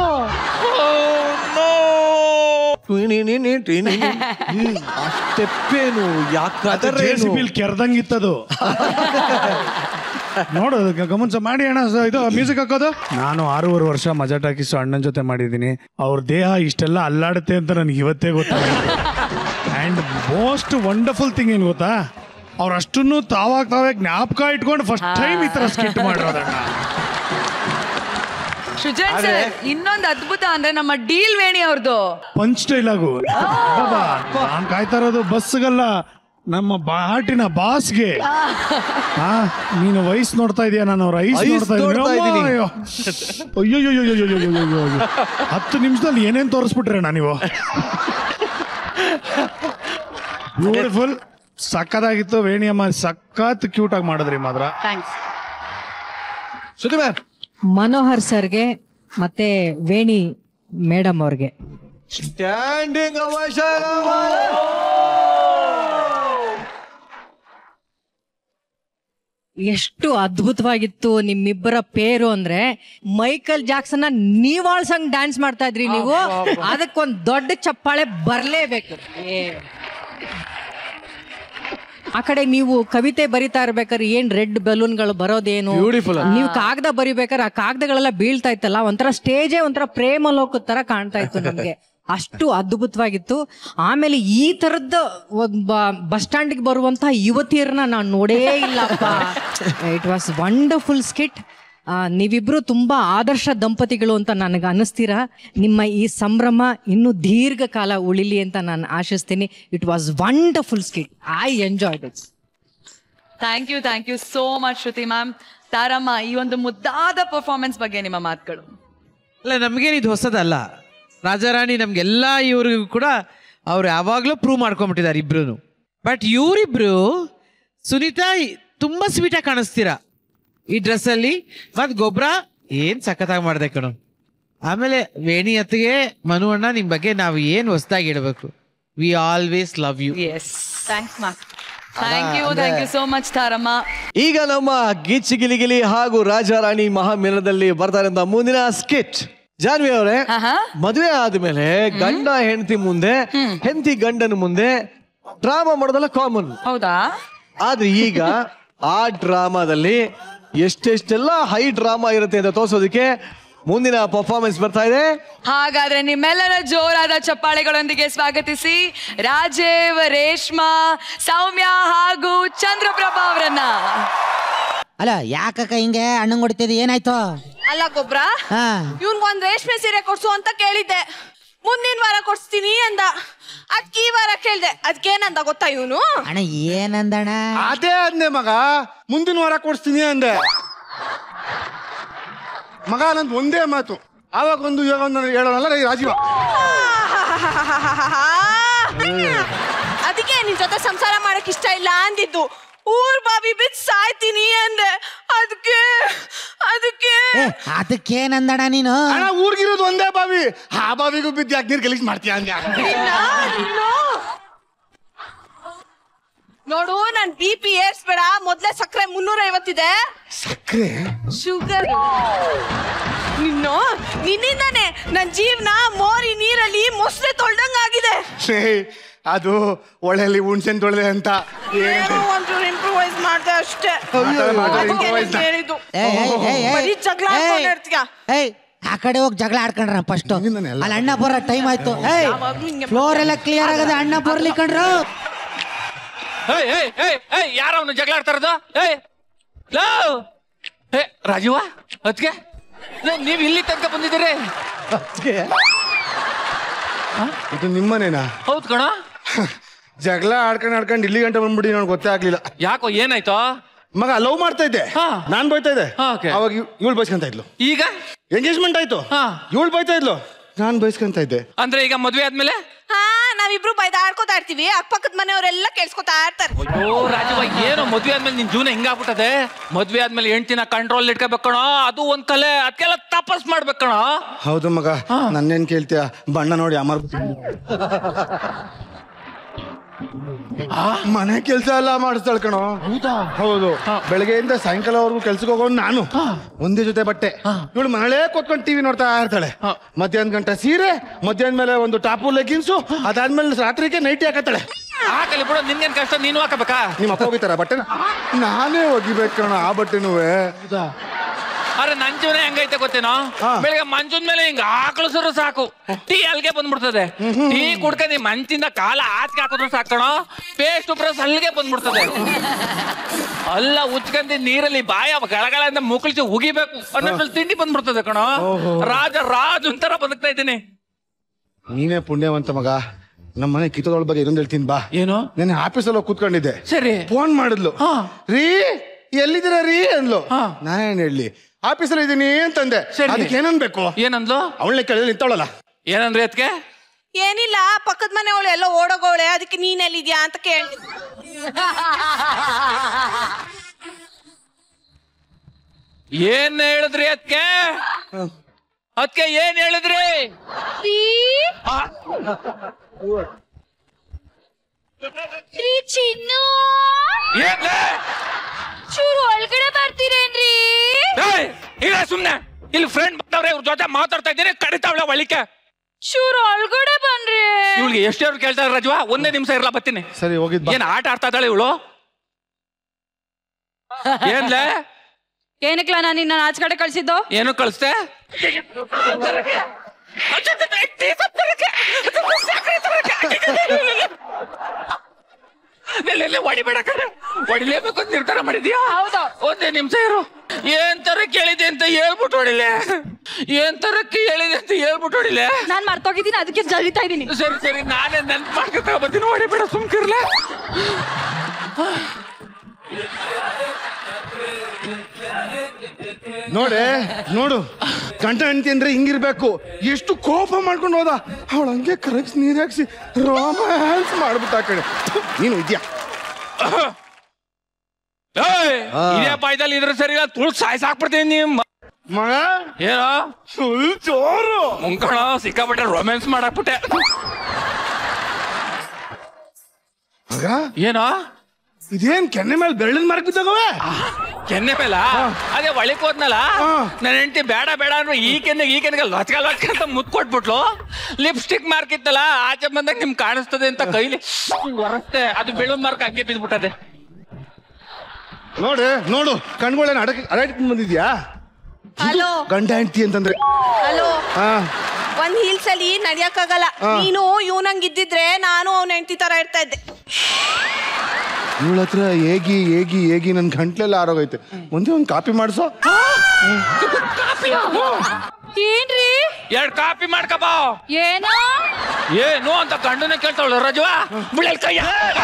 ಆ ಸ್ಟೆಪ್ಪೇನು ಯಾಕಾದ್ರೇನು ಬಿಲ್ ಕೆರ್ದಂಗಿತ್ತದು ನೋಡು ಗ- ಗಮನಿಸ ಮಾಡಿ ಅಣ್ಣ ಸ- ಇದು ಮ್ಯೂಸಿಕ್ ಹಾಕೋದು ನಾನು ಆರೂವರೆ ವರ್ಷ ಮಜಾ ಟಾಕಿಸು ಅಣ್ಣನ ಜೊತೆ ಮಾಡಿದ್ದೀನಿ ಅವ್ರ ದೇಹ ಇಷ್ಟೆಲ್ಲ ಅಲ್ಲಾಡುತ್ತೆ ಅಂತ ನನಗೆ ಇವತ್ತೇ ಗೊತ್ತಾಗುತ್ತೆ ಆ್ಯಂಡ್ ಮೋಸ್ಟ್ ವಂಡರ್ಫುಲ್ ಥಿಂಗ್ ಏನು ಗೊತ್ತಾ ಅವ್ರು ಅಷ್ಟನ್ನು ತಾವಾಗ ತಾವೇ ಜ್ಞಾಪಕ ಇಟ್ಕೊಂಡು ಫಸ್ಟ್ ಟೈಮ್ ಈ ಥರ ಸ್ಕಿಟ್ ಮಾಡಿರೋದಣ್ಣ ಸೃಜನ್ ಸರ್ ಇನ್ನೊಂದು ಅದ್ಭುತ ಅಂದ್ರೆ ನಮ್ಮ ಡೀಲ್ ವೇಣಿ ಅವ್ರದ್ದು ಪಂಚ್ ಡೈಲಾಗು ನಾನು ಕಾಯ್ತಾ ಇರೋದು ಬಸ್ಗಲ್ಲ ನಮ್ಮ ಬಾಟಿನ ಬಾಸ್ಗೆ ಹಾ ನೀನು ವಯಸ್ಸು ನೋಡ್ತಾ ಇದೀಯ ನಾನು ಅವ್ರ ಐಸ್ ಐಸ್ ನೋಡ್ತಾ ನೋಡ್ತಾ ಇದ್ದೀನಿ ಇದೀನಿ. ಅಯ್ಯೋ ಅಯ್ಯೋ ಅಯ್ಯೋ ಅಯ್ಯೋ ಅಯ್ಯೋ ಅಯ್ಯೋ ಅಯ್ಯೋ. ಹತ್ತು ನಿಮಿಷದಲ್ಲಿ ಏನೇನ್ ತೋರಿಸ್ಬಿಟ್ರೆ ಅಣ್ಣ ನೀವು ಬ್ಯೂಟಿಫುಲ್ ಸಕ್ಕದಾಗಿತ್ತು ವೇಣಿಯಮ್ಮ ಸಖತ್ ಕ್ಯೂಟ್ ಆಗಿ ಮಾಡಿದ್ರಿ ಮಾತ್ರ ಥ್ಯಾಂಕ್ಸ್ ಶ್ರುತಿ ಮ್ಯಾಮ್ ಮನೋಹರ್ ಸರ್ಗೆ ಮತ್ತೆ ವೇಣಿ ಮೇಡಮ್ ಅವ್ರಿಗೆ ಸ್ಟ್ಯಾಂಡಿಂಗ್ ಎಷ್ಟು ಅದ್ಭುತವಾಗಿತ್ತು ನಿಮ್ಮಿಬ್ಬರ ಪೇರು ಅಂದ್ರೆ ಮೈಕಲ್ ಜಾಕ್ಸನ್ ನೀವಾಳ್ಸಂಗ್ ಡ್ಯಾನ್ಸ್ ಮಾಡ್ತಾ ಇದ್ರಿ ನೀವು ಅದಕ್ಕೊಂದ್ ದೊಡ್ಡ ಚಪ್ಪಾಳೆ ಬರ್ಲೇಬೇಕು ಏ. ಆ ಕಡೆ ನೀವು ಕವಿತೆ ಬರಿತಾ ಇರ್ಬೇಕಾದ್ರೆ ಏನ್ ರೆಡ್ ಬಲೂನ್ಗಳು ಬರೋದೇನು Beautiful. ನೀವು ಕಾಗದ ಬರಿಬೇಕಾದ್ರೆ ಆ ಕಾಗದಗಳೆಲ್ಲ ಬೀಳ್ತಾ ಇತ್ತಲ್ಲ ಒಂಥರ ಸ್ಟೇಜೇ ಒಂಥರ ಪ್ರೇಮ ಲೋಕದ ತರ ಕಾಣ್ತಾ ಇತ್ತು ನಮ್ಗೆ ಅಷ್ಟು ಅದ್ಭುತವಾಗಿತ್ತು ಆಮೇಲೆ ಈ ತರದ್ದು ಒಬ್ಬ ಬಸ್ ಸ್ಟ್ಯಾಂಡ್ಗೆ ಬರುವಂತಹ ಯುವತಿಯರನ್ನ ನಾನು ನೋಡೇ ಇಲ್ಲಪ್ಪ ಇಟ್ ವಾಸ್ ವಂಡರ್ಫುಲ್ ಸ್ಕಿಟ್ ನೀವಿಬ್ರು ತುಂಬಾ ಆದರ್ಶ ದಂಪತಿಗಳು ಅಂತ ನನಗೆ ಅನಿಸ್ತೀರಾ ನಿಮ್ಮ ಈ ಸಂಭ್ರಮ ಇನ್ನೂ ದೀರ್ಘಕಾಲ ಉಳಿಲಿ ಅಂತ ನಾನು ಆಶಿಸ್ತೀನಿ it was wonderful skit I enjoyed it thank you thank you so much Shruti ma'am ತಾರಮ್ಮ ಈ ಒಂದು ಮುದ್ದಾದ ಪರ್ಫಾರ್ಮೆನ್ಸ್ ಬಗ್ಗೆ ನಿಮ್ಮ ಮಾತುಗಳು ಅಲ್ಲ ನಮಗೇನು ಇದು ಹೊಸದಲ್ಲ ರಾಜಾರಾಣಿ ನಮಗೆಲ್ಲ ಇವ್ರಿಗೂ ಕೂಡ ಅವ್ರು ಯಾವಾಗಲೂ ಪ್ರೂವ್ ಮಾಡ್ಕೊಂಬಿಟ್ಟಿದ್ದಾರೆ ಇಬ್ರು ಬಟ್ ಇವರಿಬ್ರು ಸುನೀತಾ ತುಂಬ ಸ್ವೀಟಾಗಿ ಕಾಣಿಸ್ತೀರಾ ಈ ಡ್ರೆಸ್ಸಲ್ಲಿ ಮತ್ತು ಗೊಬ್ಬರ ಏನು ಸಖತ್ತಾಗಿ ಮಾಡಿದೆ ಕಣು ಆಮೇಲೆ ವೇಣಿ ಅತ್ತಿಗೆ ಮನು ಅಣ್ಣ ನಿಮ್ಮ ಬಗ್ಗೆ ನಾವು ಏನು ಹೊಸದಾಗಿ ಇಡಬೇಕು we always love you yes thanks ma'am thank you thank you so much ತಾರಮ್ಮ ಈಗ ನಮ್ಮ ಗಿಚ್ಚಿ ಗಿಲಿಗಿಲಿ ಹಾಗೂ ರಾಜಾರಾಣಿ ಮಹಾಮೇಳದಲ್ಲಿ ಬರ್ತಾರಂತ ಮುಂದಿನ ಸ್ಕಿಟ್ ಜಾನ್ವಿ ಅವರೇ ಮದುವೆ ಆದ್ಮೇಲೆ ಗಂಡ ಹೆಂಡತಿ ಮುಂದೆ ಹೆಂಡತಿ ಗಂಡನ ಮುಂದೆ ಡ್ರಾಮಾ ಮಾಡೋದಲ್ಲ ಕಾಮನ್ ಹೌದಾ ಆದ್ರೆ ಈಗ ಆ ಡ್ರಾಮಾದಲ್ಲಿ ಎಷ್ಟೆಷ್ಟೆಲ್ಲ ಹೈ ಡ್ರಾಮಾ ಇರುತ್ತೆ ಅಂತ ತೋರ್ಸೋದಕ್ಕೆ ಮುಂದಿನ ಪರ್ಫಾರ್ಮೆನ್ಸ್ ಬರ್ತಾ ಇದೆ ಹಾಗಾದ್ರೆ ನಿಮ್ಮೆಲ್ಲರ ಜೋರಾದ ಚಪ್ಪಾಳೆಗಳೊಂದಿಗೆ ಸ್ವಾಗತಿಸಿ ರಾಜೇವ್ ರೇಷ್ಮಾ ಸೌಮ್ಯ ಹಾಗೂ ಚಂದ್ರಪ್ರಭಾ ಅವರನ್ನ ಅಲ್ಲ ಯಾಕಕ್ಕ ಹಿಂಗೆ ಅಣ್ಣಂಗ್ ಹೊಡಿತಿದ್ ಏನಾಯ್ತು ಅಲ್ಲ ಗೊಬ್ರ ಹಾ ಇವ್ನ್ಗ್ ಒಂದ್ ರೇಷ್ಮೆ ಸೀರೆ ಕೊಡ್ಸು ಅಂತ ಕೇಳಿದ್ದೆ ಮುಂದಿನ ವಾರ ಕೊಡ್ಸ್ತೀನಿ ಅಂದ ಅದ್ಕೆ ಈ ವಾರ ಕೇಳ್ದೆ ಅದ್ಕೇನಂದ ಗೊತ್ತಾ ಇವನು ಅಣ್ಣ ಏನಂದಣ ಅದೇ ಅಂದೆ ಮಗ ಮುಂದಿನ ವಾರ ಕೊಡ್ಸ್ತೀನಿ ಅಂದೆ ಮಗ ನಂದು ಒಂದೇ ಮಾತು ಆವಾಗ ಒಂದು ಇವಾಗ ಒಂದು ಹೇಳೋಣಲ್ಲ ಈ ರಾಜೀವ ಅದಕ್ಕೆ ನಿನ್ ಜೊತೆ ಸಂಸಾರ ಮಾಡಕ್ ಇಷ್ಟ ಇಲ್ಲ ಅಂದಿದ್ದು ಊರ್ ಬಾವಿ ಬಿದ್ದು ಸಾಯ್ತೀನಿ ಅಂದೆ ಅದಕ್ಕೆ ಅದಕ್ಕೆ ಏ ಅದಕ್ಕೇನಂದಣ ನೀನು ಅಣ್ಣ ಊರ್ಗಿರೋದು ಒಂದೇ ಬಾವಿ ಆ ಬಾವಿಗೂ ಬಿದ್ದು ಯಾಕೆ ನೀರು ಗಲೀಜ್ ಮಾಡ್ತೀಯ ಅಂದೆ ನಿನ್ನ, ನಿನ್ನು. ನೋಡು ನನ್ ಬಿ ಪಿ ಏರ್ಸ್ಬೇಡ ಮೊದ್ಲೇ ಸಕ್ಕರೆ ಮುನ್ನೂರ ಐವತ್ತಿದೆ ಸಕ್ರೆ ಶುಗರ್ ನಿನ್ನು ನಿನ್ನಿಂದಾನೆ ನನ್ ಜೀವನ ಮೋರಿ ನೀರಲ್ಲಿ ಮೊಸಳೆ ತೊಳ್ದಂಗ್ ಆಗಿದೆ ಛೇ, ಅದು ಒಳ್ಳೆಯಲ್ಲಿ ಹುಣ್ಸೆನ್ ತೊಳೆದೆ ಅಂತ ಏನೋ ಒಂಚೂರು ಇಂಪ್ರೂವೈಸ್ ಮಾಡ್ದೆ ಅಷ್ಟೇ ಮಾತಾಡ, ಮಾತಾಡ, ಅದಕ್ಕೆ improvise ನಿನ್ಗೆ ನ. ಹೇಳಿದ್ದು ಏಯ್, ಏಯ್, ಏಯ್, ಏಯ್. ಬರೀ ಜಗಳ ಏಯ್. ಆಡ್ಕೊಂಡಿರ್ತೀಯ ಏಯ್ ಆ ಕಡೆ ಹೋಗಿ ಜಗಳ ಆಡ್ಕೊಂಡ್ರ ಫಸ್ಟ್ ಅಲ್ಲಿ ಅಣ್ಣ ಬರೋ ಟೈಮ್ ಆಯ್ತು ಏಯ್ ಯಾವಾಗ್ಲೂ ಹಿಂಗೆ ಫ್ಲೋರ್ ಎಲ್ಲ ಕ್ಲಿಯರ್ ಆಗದೆ ಅಣ್ಣ ಬರ್ಲಿ ಕಣ್ರು ಏಯ್ ಏಯ್ ಏಯ್ ಏಯ್ ಯಾರ ಅವನು ಜಗಳ ಆಡ್ತಾ ಇರೋದು ಏಯ್ ಲೋ ಏ ರಾಜೀವ ಅದಕ್ಕೆ ನೀವ್ ಇಲ್ಲಿ ತನಕ ಬಂದಿದ್ದೀರಿ ಇದು ನಿಮ್ಮನೇನಾ ಹೌದ್ ಕಣ ಜಗಳ ಆಡ್ಕೊಂಡು ಆಡ್ಕೊಂಡು ಇಲ್ಲಿ ಗಂಟೆ ಬಂದ್ಬಿಡಿ ನನಗೆ ಗೊತ್ತೇ ಆಗ್ಲಿಲ್ಲ ಯಾಕೋ ಏನಾಯ್ತು ಮಗ ಲವ್ ಮಾಡ್ತಾ ಇದ್ದೆ ಹಾ. ನಾನ್ ಬೈತಾ ಇದ್ದೆ ಹಾ, okay. ಅವಾಗ ಇವಳು ಬೈಸ್ಕೊಂತ ಇದ್ಲು ಈಗ ಎಂಗೇಜ್ಮೆಂಟ್ ಆಯ್ತು ಹಾ. ಇವಳು ಬೈತಾ ಇದ್ಲು ನಾನ್ ಬೈಸ್ಕೊಂತ ಇದ್ದೆ ಅಂದ್ರೆ ಈಗ ಮದ್ವೆ ಆದ್ಮೇಲೆ ಹಾ ನಾವಿಬ್ರು ಬೈದಾಡ್ಕೋತಾ ಇರ್ತೀವಿ ಅಕ್ಕಪಕ್ಕದ ಮನೆಯವರೆಲ್ಲ ಕೇಳಿಸ್ಕೊತಾ ಇರ್ತಾರೆ ಅಯ್ಯೋ ರಾಜವ್ವ ಏನೋ ಮದ್ವೆ ಆದ್ಮೇಲೆ ನಿನ್ ಜೀವನ ಹಿಂಗಾಗ್ಬಿಟ್ಟದೆ ಮದ್ವೆ ಆದ್ಮೇಲೆ ಹೆಂಡ್ತಿನ ಕಂಟ್ರೋಲ್ ಇಟ್ಕೋಬೇಕು ಕಣೋ ಅದು ಒಂದ್ ಕಲೆ ಅದಕ್ಕೆಲ್ಲ ತಪಸ್ ಮಾಡ್ಬೇಕು ಕಣೋ ಹೌದು ಮಗ ನನ್ನೇನ್ ಕೇಳ್ತೀಯ ಬಣ್ಣ ನೋಡಿ ಅಮರ್ ಮನೆ ಕೆಲಸ ಎಲ್ಲ ಮಾಡಿಸ್ತಾಳ ಕಣೋ ಹೌದು ಬೆಳಗ್ಗೆಯಿಂದ ಸಾಯಂಕಾಲವರೆಗೂ ಕೆಲ್ಸಕ್ಕೆ ಹೋಗೋನು ನಾನು ಒಂದೇ ಜೊತೆ ಬಟ್ಟೆ ಇವಳು ಮನೇಲೇ ಕೂತ್ಕೊಂಡು ಟಿವಿ ನೋಡ್ತಾ ಇರ್ತಾಳೆ ಮಧ್ಯಾಹ್ನ ಗಂಟೆ ಸೀರೆ ಮಧ್ಯಾಹ್ನ ಮೇಲೆ ಒಂದು ಟಾಪು ಲೆಗಿನ್ಸು ಅದಾದ್ಮೇಲೆ ರಾತ್ರಿಗೆ ನೈಟಿ ಹಾಕತ್ತಾಳೆ ಹಾಕಲಿ ಬಿಡು ನಿನ್ಗೇನ್ ಕಷ್ಟ ನೀನು ಹಾಕಬೇಕಾ ನಿಮ್ಮ ಅಪ್ಪ ಹೋಗಿತಾರ ಬಟ್ಟೆನ ನಾನೇ ಒಗಿಬೇಕು ಕಣ ಆ ಬಟ್ಟೆನೂ ಅರೆ ನನ್ ಜೀವನ ಹೆಂಗೈತೆ ಗೊತ್ತೇನೋ ಬೆಳಿಗ್ಗೆ ಮಂಚದ ಮೇಲೆ ಹಿಂಗ ಆಕಳಿಸಿದ್ರು ಸಾಕು ಟೀ ಅಲ್ಲಿಗೆ ಬಂದ್ಬಿಡ್ತದೆ ಟೀ ಕುಡ್ಕೊಂಡು ಈ ಮಂಚಿಂದ ಕಾಲ ಆಚೆ ಹಾಕಿದ್ರು ಸಾಕಣ ಪೇಸ್ಟ್ ಬ್ರಸ್ ಅಲ್ಲಿಗೆ ಬಂದ್ಬಿಡ್ತದೆ ಅಲ್ಲ ಉಚ್ಕಂದಿ ನೀರಲ್ಲಿ ಬಾಯ ಗಳಗಳಿಂದ ಮುಕ್ಕಳಿಸಿ ಉಗಿಬೇಕು ಅನ್ನೋದ್ರಲ್ಲಿ ತಿಂಡಿ ಬಂದ್ಬಿಡ್ತದೆ ಕಣೋ ರಾಜ ರಾಜ್ ಒಂಥರ ಬದುಕ್ತಾ ಇದ್ದೀನಿ ನೀನೇ ಪುಣ್ಯವಂತ ಮಗ ನಮ್ಮ ಮನೆ ಕಿತ್ತದೊಳ ಬಗ್ಗೆ ಇದೊಂದು ಹೇಳ್ತೀನಿ ಬಾ ಏನು ನೆನ್ನೆ ಆಫೀಸಲ್ಲಿ ಹೋಗಿ ಕೂತ್ಕೊಂಡಿದ್ದೆ ಸರಿ ಫೋನ್ ಮಾಡಿದ್ಲು ಹಾ. ರೀ ಎಲ್ಲಿದ್ದೀರಾ ರೀ ಅಂದ್ಲು ನಾನೇನ್ ಹೇಳಿ ಆಫೀಸಲ್ಲಿ ಇದೀನಿ ಅಂತಂದೆ ಸರಿ. ಅದಕ್ಕೆ ಏನನ್ಬೇಕು ಏನಂದ್ಲು ಅವಳನ್ನ ಕೇಳಿದ್ರೆ ನಿಂತವಳಲ್ಲ ಏನಂದ್ರಿ ಅದಕ್ಕೆ ಏನಿಲ್ಲ ಪಕ್ಕದ ಮನೆಯವಳು ಎಲ್ಲ ಓಡೋಗೋಳೆ ಅದಕ್ಕೆ ನೀನ್ ಎಲ್ಲಿದ್ಯಾ ಅಂತ ಕೇಳಿ ಏನ್ ಹೇಳಿದ್ರಿ ಅದಕ್ಕೆ ಅದಕ್ಕೆ ಏನ್ ಹೇಳಿದ್ರಿ ಚಿನ್ನು ಏನ್ಲೇ? ಚೂರು ಒಳಗಡೆ ಬರ್ತೀರೇನ್ರಿ ಏಯ್, ಇಲ್ಲ ಸುಮ್ನೆ ಇಲ್ಲಿ ಫ್ರೆಂಡ್ ಬರ್ತಾವ್ರೆ ಇವ್ರ ಜೊತೆ ಮಾತಾಡ್ತಾ ಇದ್ದೀನಿ ಕಡಿತಾವಳೆ ಒಳಿಕೆ ಚೂರು ಒಳಗಡೆ ಬನ್ರಿ ಇವಳಿಗೆ ಎಷ್ಟೇ ಕೇಳ್ತಾರೆ ರಜವಾ ಒಂದೇ ನಿಮಿಷ ಇರಲ್ಲ ಬರ್ತೀನಿ ಸರಿ ಹೋಗಿದ್ ಬಾ ಏನ್ ಆಟ ಆಡ್ತಾ ಇದ್ದಾಳೆ ಇವಳು ಏನ್ಲೆ ಏನಕ್ಲ ನಾನು ನಿನ್ನ ಆಚೆ ಕಡೆ ಕಳ್ಸಿದ್ದು ಏನು ಕಳಿಸ್ದೆ ಹೊಡಿಬೇಡ ಕಡೆ ಹೊಡಿಲೇಬೇಕು ಅಂತ ನಿರ್ಧಾರ ಮಾಡಿದ್ಯಾ ಹೌದು ಒಂದೇ ನಿಮಿಷ ಇರು ಏನ್ ತರ ಕೇಳಿದೆ ಅಂತ ಹೇಳ್ಬಿಟ್ಟು ಹೊಡಿಲೆ ಏನ್ ತರಕ್ಕೆ ಹೇಳಿದೆ ಅಂತ ಹೇಳ್ಬಿಟ್ಟು ಹೊಡಿಲೆ ನಾನ್ ಮರ್ತೋಗಿದ್ದೀನಿ ಅದಕ್ಕೆ ಜರಿತಾ ಇದೀನಿ ಸರಿ ಸರಿ ನಾನೇ ನೆನ್ಪು ಮಾಡ್ಕೊತಾ ಬರ್ತೀನಿ ಹೊಡಿಬೇಡ ಸುಮ್ಕಿರ್ಲೆ ನೋಡೆ ನೋಡು ಗಂಟ ಹೆಂಡತಿ ಅಂದ್ರೆ ಹಿಂಗಿರ್ಬೇಕು ಎಷ್ಟು ಕೋಪ ಮಾಡ್ಕೊಂಡು ಹೋದ ಅವಳು ಹಂಗೆ ಕರಗಿಸಿ ನೀರ್ ಹಾಕ್ಸಿ ರೋಮ್ಯಾನ್ಸ್ ಮಾಡ್ಬಿಟ್ಟ ಆ ಕಡೆ ಥು, ನೀನು ಇದ್ಯಾ ಏಯ್, ಇದೇ ಪಾಯದಲ್ಲಿ ಇದ್ರೆ ಸರಿ ಇಲ್ಲ ತುಳು ಸಾಯ್ಸಾಕ್ಬಿಡ್ತೀನಿ ನಿಮ್ ಮಗ ಏನೋ ಫುಲ್ ಜೋರು ಮುಂಕಣ ಸಿಕ್ಕಾಪಟ್ಟೆ ರೊಮ್ಯಾನ್ಸ್ ಮಾಡಾಕ್ಬಿಟ್ಟೆ ಮಗ ಏನೋ ಇದೇನ್ ಕೆನ್ನೆ ಮೇಲೆ ಬೆರಳಿನ ಮಾರ್ಕ್ ಬಿದ್ದಾಗವೆ ಕೆನ್ನೆ ಮೇಲ ಅದೇ ಒಳಕ್ ಹೋದ್ನಲ್ಲ ಹಾ. ನನ್ನ ಹೆಂಡತಿ ಬೇಡ ಬೇಡ ಅಂದ್ರೆ ಈ ಕೆನ್ನೆಗೆ ಈ ಕೆನ್ನೆಗೆ ಲಚ್ಕ ಲಚ್ಕ ಅಂತ ಮುತ್ ಕೊಟ್ಬಿಟ್ಲು ಲಿಪ್ಸ್ಟಿಕ್ ಮಾರ್ಕ್ ಇತ್ತಲ್ಲ ಆಚೆ ಬಂದಾಗ ನಿಮ್ ಕಾಣಿಸ್ತದೆ ಅಂತ ಕೈಲಿ ಹೊರಸ್ತೆ ಅದು ಬೆಳು ಮಾರ್ಕ್ ಹಂಗೆ ಬಿದ್ಬಿಟ್ಟದೆ ನೋಡು ನೋಡು ಕಣ್ಗಳೇನು ಅಡಕ ಅಡಕಿಟ್ ಬಂದಿದ್ಯಾ ಹಲೋ ಗಂಡ ಹೆಂಡತಿ ಅಂತಂದ್ರೆ ಹಲೋ ಹಾ ಒಂದ್ ಹೀಲ್ಸ್ ಅಲ್ಲಿ ನಡಿಯಕ್ಕಾಗಲ್ಲ ನೀನು ಇವ್ನಂಗ್ ಇದ್ದಿದ್ರೆ ನಾನು ಅವ್ನ ಹೆಂಡತಿ ತರ ಇರ್ತಾ ಇದ್ದೆ ಇವಳ ಹತ್ರ ಹೇಗಿ ಹೇಗಿ ಹೇಗಿ ನನ್ ಗಂಟ್ಲೆಲ್ಲ ಆರೋಗೈತೆ ಮುಂದೆ ಒಂದು ಕಾಪಿ ಮಾಡಿಸೋ ಏನ್ರಿ ಎರಡ್ ಕಾಪಿ ಮಾಡ್ಕಬಾ ಏನೋ ಏನು ಅಂತ ಗಂಡನ ಕೇಳ್ತಾವಳು ರಜವಾ ಬಿಳಲ್ ಕೈಯ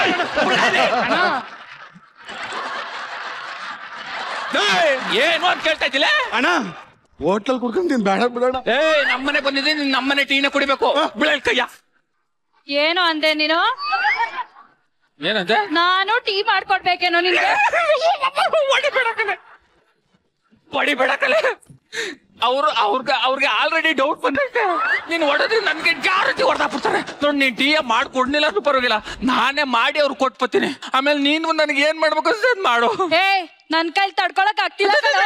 ಏಯ್, ಏನು ಅಂತ ಕೇಳ್ತಾ ಇದ್ದಿಲ್ಲ ಅಣ್ಣ ಹೋಟ್ಲಲ್ ಕುಡ್ಕೊಂತೀನಿ ಬೇಡ ಬಿಡೋಣ ಏ ನಮ್ಮನೆ ಬಂದಿದ್ದೀನಿ ನಮ್ಮನೆ ಟೀನ ಕುಡಿಬೇಕು ಬಿಳಲ್ ಕೈಯ ಏನೋ ಅಂದೆ ನೀನು ಏನಂತೆ ನಾನು ಟೀ ಮಾಡ್ಕೊಡ್ಬೇಕೇನೋ ನಿನ್ಗೆ ಹೊಡಿಬೇಡ ಕಲೆ ಹೊಡಿಬೇಡ ಕಲೆ ಅವ್ರು ಅವ್ರಿಗೆ ಅವ್ರಿಗೆ ಆಲ್ರೆಡಿ ಡೌಟ್ ಬಂದೈತೆ ನೀನ್ ಹೊಡೆದ್ರೆ ನನ್ಗೆ ಜಾರತಿ ಹೊಡೆದಾಕ್ಬಿಡ್ತಾರೆ ನೋಡಿ ನೀನ್ ಟೀ ಮಾಡ್ಕೊಡ್ನಿಲ್ಲ ಅದು ಪರವಾಗಿಲ್ಲ ನಾನೇ ಮಾಡಿ ಅವ್ರು ಕೊಟ್ಬತ್ತೀನಿ ಆಮೇಲೆ ನೀನು ನನಗೆ ಏನ್ ಮಾಡ್ಬೇಕು ಅನ್ಸುತ್ತೆ ಅದ್ ಮಾಡು ಏ ನನ್ ಕೈಲಿ ತಡ್ಕೊಳಕ್ ಆಗ್ತಿಲ್ಲ ಕಣೋ.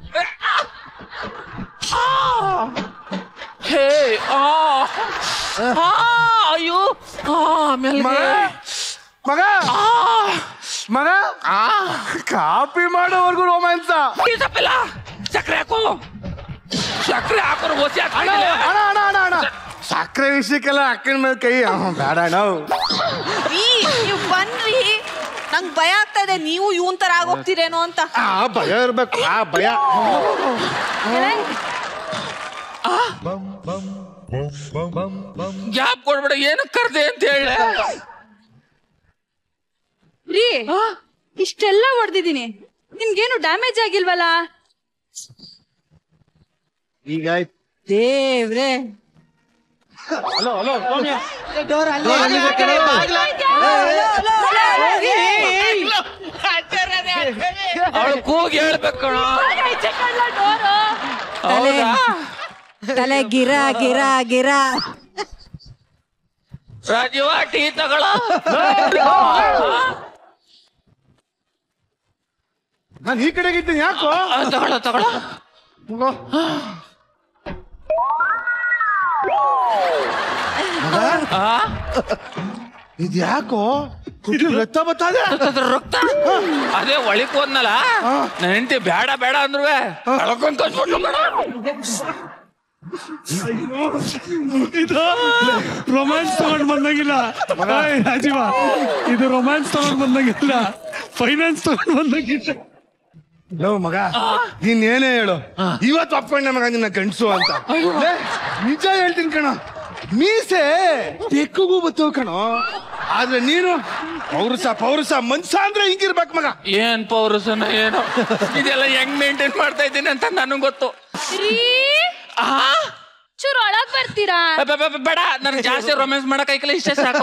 ಹೇ ಆ ಆ, ಅಯ್ಯೋ ಆ, ಆಮೇಲೆ ಮಗ ಮಗ ಕಾಪಿ ಮಾಡೋವರೆಗೂ ರೋಮ್ಯಾನ್ಸ ಟೀ ತಪ್ಪಿಲ್ಲ ಸಕ್ಕರೆ ಹಾಕು ಸಕ್ಕರೆ ಹಾಕೋರು ಓಸಿ ಅಣ್ಣ ಹಾಕಿ ಅಣ್ಣ ಅಣ್ಣ ಅಣ್ಣ ಅಣ್ಣ ಸಕ್ಕರೆ ವಿಷಯಕ್ಕೆಲ್ಲ ಅಕ್ಕನ ಮೇಲೆ ಕೈ ಅಹ್, ಬೇಡ ಅಣ್ಣ ರೀ ನೀವು ಬನ್ರಿ ನಂಗ್ ಭಯ ಆಗ್ತಾ ಇದೆ ನೀವು ಇವನ್ ತರ ಆಗೋಗ್ತೀರೇನೋ ಅಂತ ಆ ಭಯ ಇರ್ಬೇಕು ಆ ಭಯ ಗ್ಯಾಪ್ ಕೊಡ್ಬೇಡ ಏನಕ್ಕೆ ಕರ್ದೆ ಅಂತ ಹೇಳ ರೀ ಇಷ್ಟೆಲ್ಲ ಹೊಡೆದಿದ್ದೀನಿ ನಿಮ್ಗೇನು ಡ್ಯಾಮೇಜ್ ಆಗಿಲ್ವಲ್ಲ ಈಗ ದೇವ್ರೆ ಹಲೋ ಹಲೋ ಸೌಮ್ಯ ಅವಳು ಕೂಗಿ ಹೇಳ್ಬೇಕು ಕಣ ತಲೆ ತಲೆ ಗಿರ ಗಿರ ಗಿರ ರಾಜೀವ ಟೀ ತಗೊಳ ನಾನು ಈ ಕಡೆಗೆ ಇದ್ದೀನಿ ಯಾಕೋ ತಗೊಳ ತಗೊಳ ಮಗ. ಇದು ಯಾಕೋ ಇದು ರಕ್ತ ಬರ್ತದೆ ರಕ್ತ ಅದೇ ಒಳಿಕ್ ಹೋದ್ನಲ್ಲ ನನ್ನ ಹೆಂಡತಿ ಬೇಡ ಬೇಡ ಅಂದ್ರು ಕಳ್ಕೊಂಡ್ ಕಳ್ಸ್ಬಿಟ್ಲು ಕಣ. ಇದು ರೊಮ್ಯಾನ್ಸ್ ತಗೊಂಡ್ ಬಂದಂಗಿಲ್ಲ ಏಯ್, ರಾಜೀವ ಇದು ರೊಮ್ಯಾನ್ಸ್ ತಗೊಂಡ್ ಬಂದಂಗಿಲ್ಲ ಫೈನಾನ್ಸ್ ತಗೊಂಡ್ ಬಂದಂಗಿಲ್ಲ ಲೋ ಮಗ ನೀನ್ ಏನೇ ಹೇಳು ಇವತ್ತು ಒಪ್ಕೊಂಡೆ ಮಗ ನಿನ್ನ ಗಂಡಸು ಅಂತ ಲೇ, ನಿಜ ಹೇಳ್ತೀನಿ ಕಣ ಮೀಸೆ ತೆಕ್ಕಗೂ ಬತ್ತವ ಕಣೋ ಆದ್ರೆ ನೀನು ಪೌರುಷ ಪೌರುಷ ಮನ್ಸ ಅಂದ್ರೆ ಹಿಂಗಿರ್ಬೇಕು ಮಗ ಏನ್ ಪೌರುಷನ ಏನೋ ಇದೆಲ್ಲ ಹೆಂಗ್ ಮೇಂಟೈನ್ ಮಾಡ್ತಾ ಇದ್ದೀನಿ ಅಂತ ನನಗ್ ಗೊತ್ತು ರೀ ಆ ಚೂರು ಒಳಗ್ ಬರ್ತೀರಾ ಬೆ- ಬೆ- ಬೆ- ಬೇಡ ನನಗೆ ಜಾಸ್ತಿ ರೊಮ್ಯಾನ್ಸ್ ಮಾಡಕ್ ಐಕಲ್ಲ ಇಷ್ಟೇ ಸಾಕು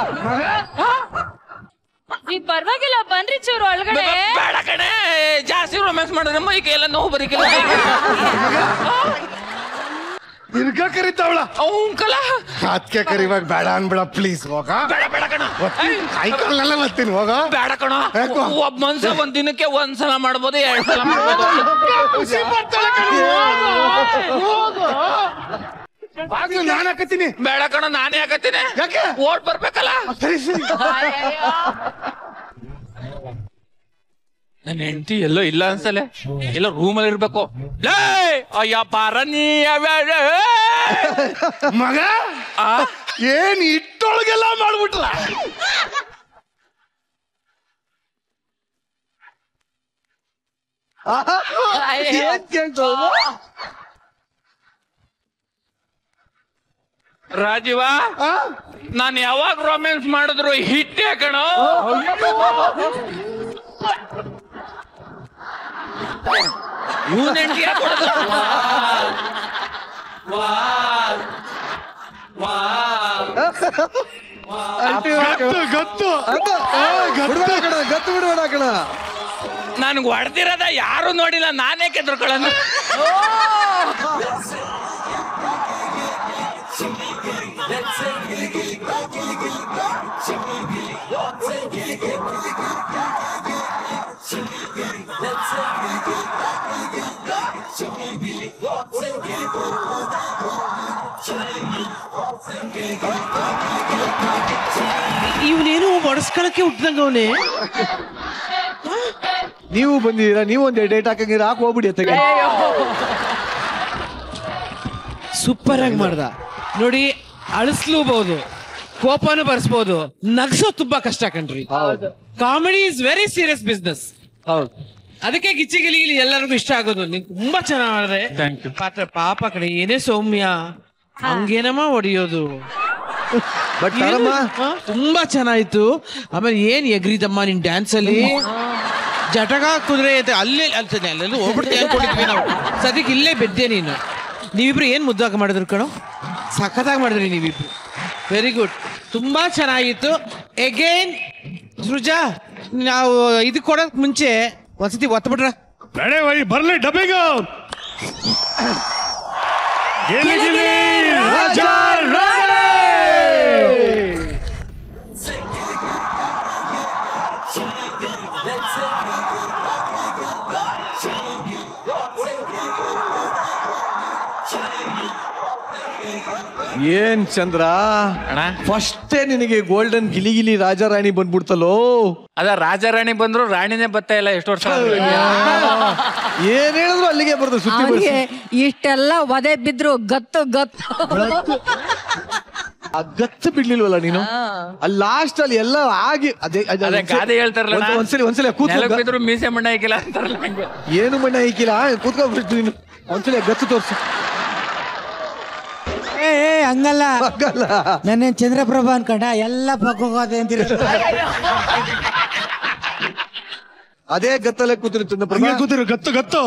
ನೀ ಪರವಾಗಿಲ್ಲ ಬನ್ರಿ ಚೂರು ಬೆ- ಒಳಗಡೆ ಬೆ- ಬೇಡ ಕಣೆ ಜಾಸ್ತಿ ರೊಮ್ಯಾನ್ಸ್ ಮಾಡಿದ್ರೆ ಮೈಗೆ ಎಲ್ಲ ನೋವು ಬರೀಕಿಲ್ಲ ತಿರ್ಗಾ ಕರಿತಾವಳ ಅಂಕಲ ಅದಕ್ಕೆ ಕರಿವಾಗ ಬೇಡ ಅನ್ಬೇಡ ಪ್ಲೀಸ್ ಹೋಗ ಬೇಡ ಬೇಡ ಕಣ ಕೈಕಾಲೆಲ್ಲ ಬರ್ತೀನಿ ಹೋಗ ಬೇಡ ಕಣ ಯಾಕೋ? ಒಬ್ಬ ಮನ್ಸ ಒಂದ್ ದಿನಕ್ಕೆ ಒಂದ್ ಸಲ ಮಾಡ್ಬೋದು ಎರಡ್ ಸಲ ಮಾಡ್ಬೋದು ಬಾಗ್ಲು ನಾನು ಹಾಕತ್ತೀನಿ ಬೇಡ ಕಣ ನಾನೇ ಹಾಕತ್ತೀನಿ ಯಾಕೆ? ಓಡ್ ಬರ್ಬೇಕಲ್ಲ ಸರಿ ಸರಿ ನನ್ನ ಹೆಂಡತಿ ಎಲ್ಲೋ ಇಲ್ಲ ಅನ್ಸಲೆ ಎಲ್ಲ ರೂಮಲ್ಲಿ ಇರ್ಬೇಕು ಲೇ ಅಯ್ಯ ಪಾರನಿ ಮಗ ಏನ್ ಇಟ್ಟೊಳಗೆಲ್ಲ ಮಾಡ್ಬಿಟ್ಲ ಏನ್ ಕೇಳ್ತಾವ ರಾಜೀವ ನಾನ್ ಯಾವಾಗ ರೊಮ್ಯಾನ್ಸ್ ಮಾಡಿದ್ರು ಹಿಟ್ಟೆ ಕಣ ಇವನ್ ಹೆಂಡತಿ ಗತ್ತು ಗತ್ತು ಬಿಡ್ಬೇಡ ಕಣ ಗತ್ತು ಬಿಡ್ಬೇಡ ಕಣ ನನ್ಗೆ ಹೊಡೆದಿರೋದ ಯಾರು ನೋಡಿಲ್ಲ ನಾನೇ ಕೆದ್ರುಕೊಳ್ಳೋದು ಇವನೇನು ಒಡಸ್ಕೊಳಕ್ಕೆ ಹುಟ್ಟಿದಂಗ ಅವನೇ ನೀವು ಬಂದಿದ್ದೀರಾ ನೀವು ಒಂದ್ ಡೇಟ್ ಹಾಕಂಗಿರ ಹಾಕಿ ಹೋಗ್ಬಿಡಿ ಅತ್ತಗೆ ಸೂಪರ್ ಆಗಿ ಮಾಡ್ದ ನೋಡಿ ಅಳಿಸ್ಲೂಬಹುದು ಕೋಪನು ಬರ್ಸ್ಬೋದು ನಗ್ಸೋ ತುಂಬಾ ಕಷ್ಟ ಕಣ್ರಿ comedy is very serious business ಹೌದು ಅದಕ್ಕೆ ಗಿಚ್ಚಿ ಗಿಲಿ ಗಿಲಿ ಎಲ್ಲರಿಗೂ ಇಷ್ಟ ಆಗೋದು ನೀನ್ ತುಂಬಾ ಚೆನ್ನಾಗ್ ಮಾಡಿದೆ ಪಾತ್ರ ಪಾಪ ಕಡೆ ಏನೇ ಸೌಮ್ಯ ಹಂಗೇನಮ್ಮ ಹೊಡಿಯೋದು ಬಟ್ ಏನು? ತಾರಮ್ಮ ಹ? ತುಂಬಾ ಚೆನ್ನಾಯ್ತು ಆಮೇಲೆ ಏನ್ ಎಗ್ರಿದಮ್ಮ ನಿನ್ ಡ್ಯಾನ್ಸ್ ಅಲ್ಲಿ ಜಟಗ ಕುದುರೆ ಐತೆ ಅಲ್ಲೇ ಅಲ್ಸನೆ ಅಲ್ಲೆಲ್ಲ ಹೋಗ್ಬಿಡ್ತೀವಿ ಅನ್ಕೊಂಡಿದ್ವಿ ನಾವು ಸದ್ಯಕ್ಕೆ ಇಲ್ಲೇ ಬೆದ್ದೆ ನೀನು ನೀವಿಬ್ರು ಏನ್ ಮುದ್ದಾಗ ಮಾಡಿದ್ರು ಕಣೋ ಸಖತ್ತಾಗಿ ಮಾಡಿದ್ರಿ ನೀವಿಬ್ರು ವೆರಿ ಗುಡ್ ತುಂಬಾ ಚೆನ್ನಾಗಿತ್ತು ಎಗೇನ್ ಸೃಜಾ ನಾವು ಇದು ಕೊಡೋಕ್ ಮುಂಚೆ ಒಂದ್ಸತಿ ಒತ್ಬಿಟ್ರ ನಡೆ ವೈ ಬರ್ಲಿ ಡಬ್ಬಿಗ ಗೆಲ್ಲಿ ಗೆಲ್ಲಿ ರಾಜ ರಾಣಿ! ಏನ್ ಚಂದ್ರ ಅಣ್ಣ ಫಸ್ಟೇ ನಿನಗೆ ಗೋಲ್ಡನ್ ಗಿಲಿ ಗಿಲಿ ರಾಜಾರಾಣಿ ಬಂದ್ಬಿಡ್ತಲ್ಲೋ ಅದ ರಾಜಾರಾಣಿ ಬಂದ್ರು ರಾಣಿನೇ ಬತ್ತಾ ಇಲ್ಲ ಎಷ್ಟು ವರ್ಷ ಆದ್ರೂ. ಏನ್ ಹೇಳಿದ್ರು ಅಲ್ಲಿಗೆ ಬರ್ತದೆ ಸುತ್ತಿ ಅವನಿಗೆ ಬಳಸಿ ಇಷ್ಟೆಲ್ಲ ವದೆ ಬಿದ್ರು ಗತ್ತು ಗತ್ತು ಆ ಗತ್ತು ಬಿಡ್ಲಿಲ್ವಲ್ಲ ನೀನು ಅಲ್ಲಿ ಲಾಸ್ಟ್ ಅಲ್ಲಿ ಎಲ್ಲ ಆಗಿ ಅದೇ ಅದೇ ಅದೇ ಒಂದ್ಸಲಿ- ಗಾದೆ ಹೇಳ್ತಾರಲ್ಲ ಒಂದ್- ಒಂದ್ಸಲಿ ಒಂದ್ಸಲಿ ಕೂತ್ಕೋ ನೆಲಕ್ ಬಿದ್ರು ಮೀಸೆ ಮಣ್ಣ ಹಾಕಿಲ್ಲ ಅಂತಾರಲ್ಲ ಹಂಗೆ ಏನು ಮಣ್ಣ ಇಕ್ಕಿಲ್ಲ ಕೂತ್ಕೊಬಿಟ್ಟು ನೀನು ಒಂದ್ಸಲಿ ಗತ್ತು ತೋರ್ಸು ಏ ಏ, ಹಂಗಲ್ಲ ಹಂಗಲ್ಲ. ನನ್ನ ಚಂದ್ರಪ್ರಭಾ ಅನ್ಕೊಂಡ ಎಲ್ಲ ಪಕ್ಕೋಗೋದೆ ಅಂತೀರ ಅದೇ ಗತ್ತಲ್ಲೇ ಕೂತಿರು ಹಂಗೆ ಕೂತಿರು ಗತ್ತು ಗತ್ತು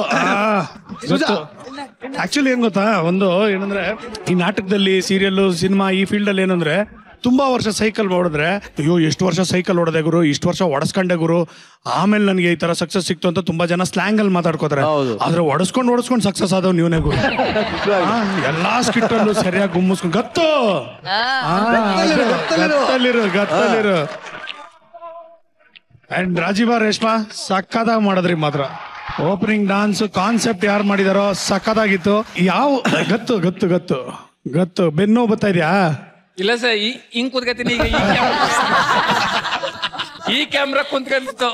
ಆಕ್ಚುಲಿ ಏನ್ ಗೊತ್ತಾ ಒಂದು ಏನಂದ್ರೆ ಈ ನಾಟಕದಲ್ಲಿ ಸೀರಿಯಲ್ ಸಿನಿಮಾ ಈ ಫೀಲ್ಡ್ ಅಲ್ಲಿ ಏನಂದ್ರೆ ತುಂಬಾ ವರ್ಷ ಸೈಕಲ್ ಓಡಿದ್ರೆ ಅಯ್ಯೋ ಎಷ್ಟು ವರ್ಷ ಸೈಕಲ್ ಹೊಡೆದೆ ಗುರು ಇಷ್ಟು ವರ್ಷ ಒಡಸ್ಕೊಂಡೆ ಗುರು ಆಮೇಲೆ ನನಗೆ ಈ ತರ ಸಕ್ಸಸ್ ಸಿಕ್ತು ಅಂತ ತುಂಬಾ ಜನ ಸ್ಲ್ಯಾಂಗ್ ಅಲ್ಲಿ ಮಾತಾಡ್ಕೋತಾರೆ ಹೌದು. ಆದ್ರೆ ಒಡಸ್ಕೊಂಡು ಒಡಸ್ಕೊಂಡು ಸಕ್ಸಸ್ ಆದವ್ ನೀವನೇ ಗುರು ಆ, ಎಲ್ಲಾ ಸ್ಕಿಟ್ ಅಲ್ಲೂ ಸರಿಯಾಗಿ ಗುಮ್ಮಿಸ್ಕೊಂಡು ಗತ್ತು ಆ, ಗತ್ತಲ್ಲಿರು, ಗತ್ತಲ್ಲಿರು. ಗತ್ತಲ್ಲಿರು ಗತ್ತಲ್ಲಿರು ಅಂಡ್ ರಾಜೀವ ರೇಷ್ಮಾ ಸಕ್ಕದಾಗಿ ಮಾಡಿದ್ರಿ ಮಾತ್ರ ಓಪನಿಂಗ್ ಡಾನ್ಸ್ ಕಾನ್ಸೆಪ್ಟ್ ಯಾರು ಮಾಡಿದಾರೋ ಸಕ್ಕದಾಗಿತ್ತು ಯಾವ ಗತ್ತು ಗತ್ತು ಗತ್ತು ಗತ್ತು ಬೆನ್ನು ಬರ್ತಾ ಇದೆಯಾ ಇಲ್ಲ ಸರ್ ಈ ಹಿಂಗ್ ಕುತ್ಕತೀನಿ ಈಗ ಈ ಕ್ಯಾಮ್ರಾ ಈ ಕ್ಯಾಮ್ರಾ ಕುಂತ್ಕೊಂಡಿತ್ತು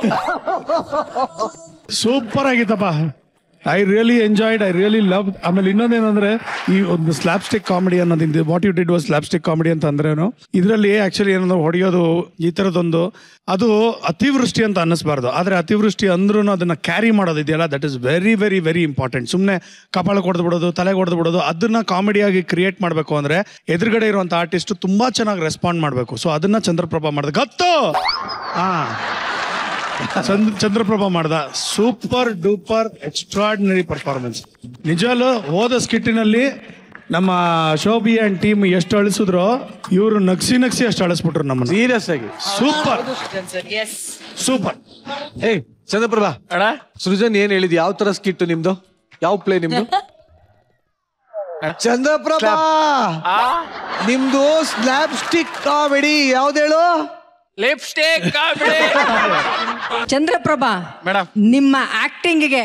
ಸೂಪರ್ ಆಗಿತ್ತಪ್ಪ I really enjoyed I really love ಆಮೇಲೆ ಇನ್ನೊಂದೇನಂದ್ರೆ ಈ ಒಂದು ಸ್ಲಾಪ್ ಸ್ಟಿಕ್ ಕಾಮಿಡಿ ಅನ್ನೋದಿಂದ what you did was slapstick comedy ಅಂತ ಅಂದ್ರೇನು ಇದರಲ್ಲಿ ಆಕ್ಚುಲಿ ಏನಂದ್ರೆ ಹೊಡೆಯೋದು ಈ ಥರದೊಂದು ಅದು ಅತಿವೃಷ್ಟಿ ಅಂತ ಅನ್ನಿಸ್ಬಾರ್ದು ಆದರೆ ಅತಿವೃಷ್ಟಿ ಅಂದ್ರೂ ಅದನ್ನ ಕ್ಯಾರಿ ಮಾಡೋದು ಇದೆಯಲ್ಲ that is very very very important ಸುಮ್ಮನೆ ಕಪಾಳ ಕೊಡ್ದು ಬಿಡೋದು ತಲೆ ಕೊಡ್ದು ಬಿಡೋದು ಅದನ್ನ ಕಾಮಿಡಿಯಾಗಿ ಕ್ರಿಯೇಟ್ ಮಾಡಬೇಕು ಅಂದ್ರೆ ಎದುರುಗಡೆ ಇರುವಂತ ಆರ್ಟಿಸ್ಟ್ ತುಂಬಾ ಚೆನ್ನಾಗಿ ರೆಸ್ಪಾಂಡ್ ಮಾಡಬೇಕು ಸೊ ಅದನ್ನ ಚಂದ್ರಪ್ರಭಾ ಮಾಡಿದ ಗತ್ತು ಹಾ ಚಂದ್ರ ಚಂದ್ರಪ್ರಭಾ ಮಾಡ್ದ ಸೂಪರ್ ಡೂಪರ್ ಎಕ್ಸ್ಟ್ರಾರ್ಡಿನರಿ ಪರ್ಫಾರ್ಮೆನ್ಸ್ ನಿಜವಲ್ಲೂ ಹೋದ ಸ್ಕಿಟ್ಟಿನಲ್ಲಿ ನಮ್ಮ ಶೋಭಿ ಅಂಡ್ ಟೀಮ್ ಎಷ್ಟು ಅಳಿಸಿದ್ರು ಇವರು ನಗ್ಸಿ ನಗ್ಸಿ ಅಷ್ಟು ಅಳಿಸ್ಬಿಟ್ರು ನಮ್ಮನ್ನ ಸೀರಿಯಸ್ ಆಗಿ ಸೂಪರ್ ಸೂಪರ್ ಏಯ್ ಚಂದ್ರಪ್ರಭಾ ಅಣ್ಣ ಸೃಜನ್ ಏನ್ ಹೇಳಿದ್ ಯಾವ ತರ ಸ್ಕಿಟ್ ನಿಮ್ದು ಯಾವ ಪ್ಲೇ ನಿಮ್ದು ಚಂದ್ರಪ್ರಭಾ ನಿಮ್ದು ಸ್ನ್ಯಾಪ್ ಸ್ಟಿಕ್ ಕಾಮಿಡಿ ಯಾವ್ದೇಳು ಲಿಪ್ಸ್ಟಿಕ್ ಚಂದ್ರಪ್ರಭಾ ಮೇಡಮ್ ನಿಮ್ಮ ಆಕ್ಟಿಂಗ್ಗೆ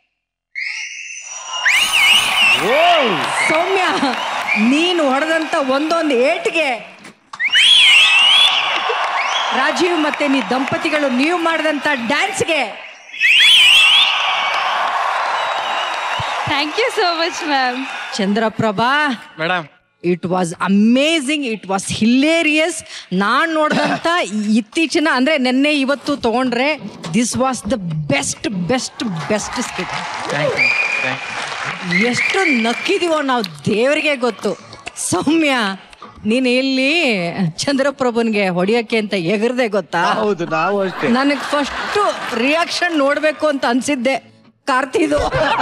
ಸೌಮ್ಯ ನೀನು ಹೊಡೆದಂತ ಒಂದೊಂದು ಏಟ್ಗೆ ರಾಜೀವ್ ಮತ್ತೆ ನೀ ದಂಪತಿಗಳು ನೀವು ಮಾಡಿದಂತ ಡ್ಯಾನ್ಸ್ಗೆ thank you so much ma'am Chandraprabha madam it was amazing it was hilarious ನಾನ್ ನೋಡಿದಂತ ಇತ್ತೀಚಿನ ಅಂದ್ರೆ ನಿನ್ನೆ ಇವತ್ತು ತಗೊಂಡ್ರೆ this was the best best best skit ಎಷ್ಟು ನಕ್ಕಿದೀವೋ ನಾವು ದೇವರಿಗೆ ಗೊತ್ತು ಸೌಮ್ಯ ನೀನು ಇಲ್ಲಿ ಚಂದ್ರಪ್ರಭುನ್ಗೆ ಹೊಡಿಯಕ್ಕೆ ಅಂತ ಎಗರ್ದೆ ಗೊತ್ತಾ ಹೌದು ನಾವು ಅಷ್ಟೇ ನನಗೆ ಫಸ್ಟ್ ರಿಯಾಕ್ಷನ್ ನೋಡ್ಬೇಕು ಅಂತ ಅನ್ಸಿದ್ದೆ ಕಾರ್ತಿದು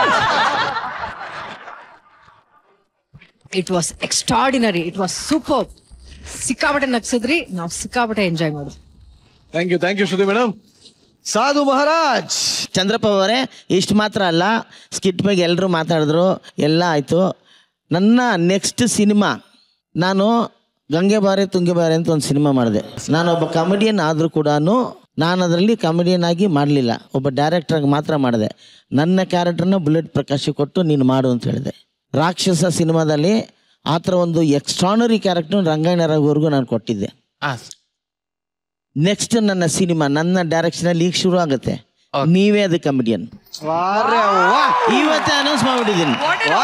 it was extraordinary it was super ಸಿಕ್ಕಾಪಟ್ಟೆ ನಗ್ಸಿದ್ರಿ ನಾವು ಸಿಕ್ಕಾಪಟ್ಟೆ ಎಂಜಾಯ್ ಮಾಡಿದ್ವಿ thank you thank you Shruti madam Sadhu Maharaj Chandrappa ಅವರೇ ಇಷ್ಟು ಮಾತ್ರ ಅಲ್ಲ ಸ್ಕಿಟ್ ಬಗ್ಗೆ ಎಲ್ಲರೂ ಮಾತಾಡಿದ್ರು ಎಲ್ಲ ಆಯಿತು ನನ್ನ ನೆಕ್ಸ್ಟ್ ಸಿನಿಮಾ ನಾನು ಗಂಗೆ ಬಾರೆ ತುಂಗೆ ಬಾರೆ ಅಂತ ಒಂದು ಸಿನಿಮಾ ಮಾಡಿದೆ ನಾನೊಬ್ಬ ಕಾಮಿಡಿಯನ್ ಆದರೂ ಕೂಡ ನಾನು ಅದರಲ್ಲಿ ಕಾಮಿಡಿಯನ್ ಆಗಿ ಮಾಡಲಿಲ್ಲ ಒಬ್ಬ ಡೈರೆಕ್ಟ್ರಾಗಿ ಮಾತ್ರ ಮಾಡಿದೆ ನನ್ನ ಕ್ಯಾರೆಕ್ಟರ್ನ ಬುಲೆಟ್ ಪ್ರಕಾಶ್ ಕೊಟ್ಟು ನೀನು ಮಾಡು ಅಂತ ಹೇಳಿದೆ ರಾಕ್ಷಸ ಸಿನಿಮಾದಲ್ಲಿ ಆ ಥರ ಒಂದು ಎಕ್ಸ್ಟ್ರಾನರಿ ಕ್ಯಾರೆಕ್ಟರ್ ರಂಗಾಯಣ ರಘುವರೆಗೂ ನಾನು ಕೊಟ್ಟಿದ್ದೆ ನೆಕ್ಸ್ಟ್ ನನ್ನ ಸಿನಿಮಾ ನನ್ನ ಡೈರೆಕ್ಷನಲ್ಲಿ ಈಗ ಶುರು ಆಗುತ್ತೆ ನೀವೇ ಅದು ಕಮಿಡಿಯನ್ ಇವತ್ತೇ ಅನೌನ್ಸ್ ಮಾಡ್ಬಿಟ್ಟಿದ್ದೀನಿ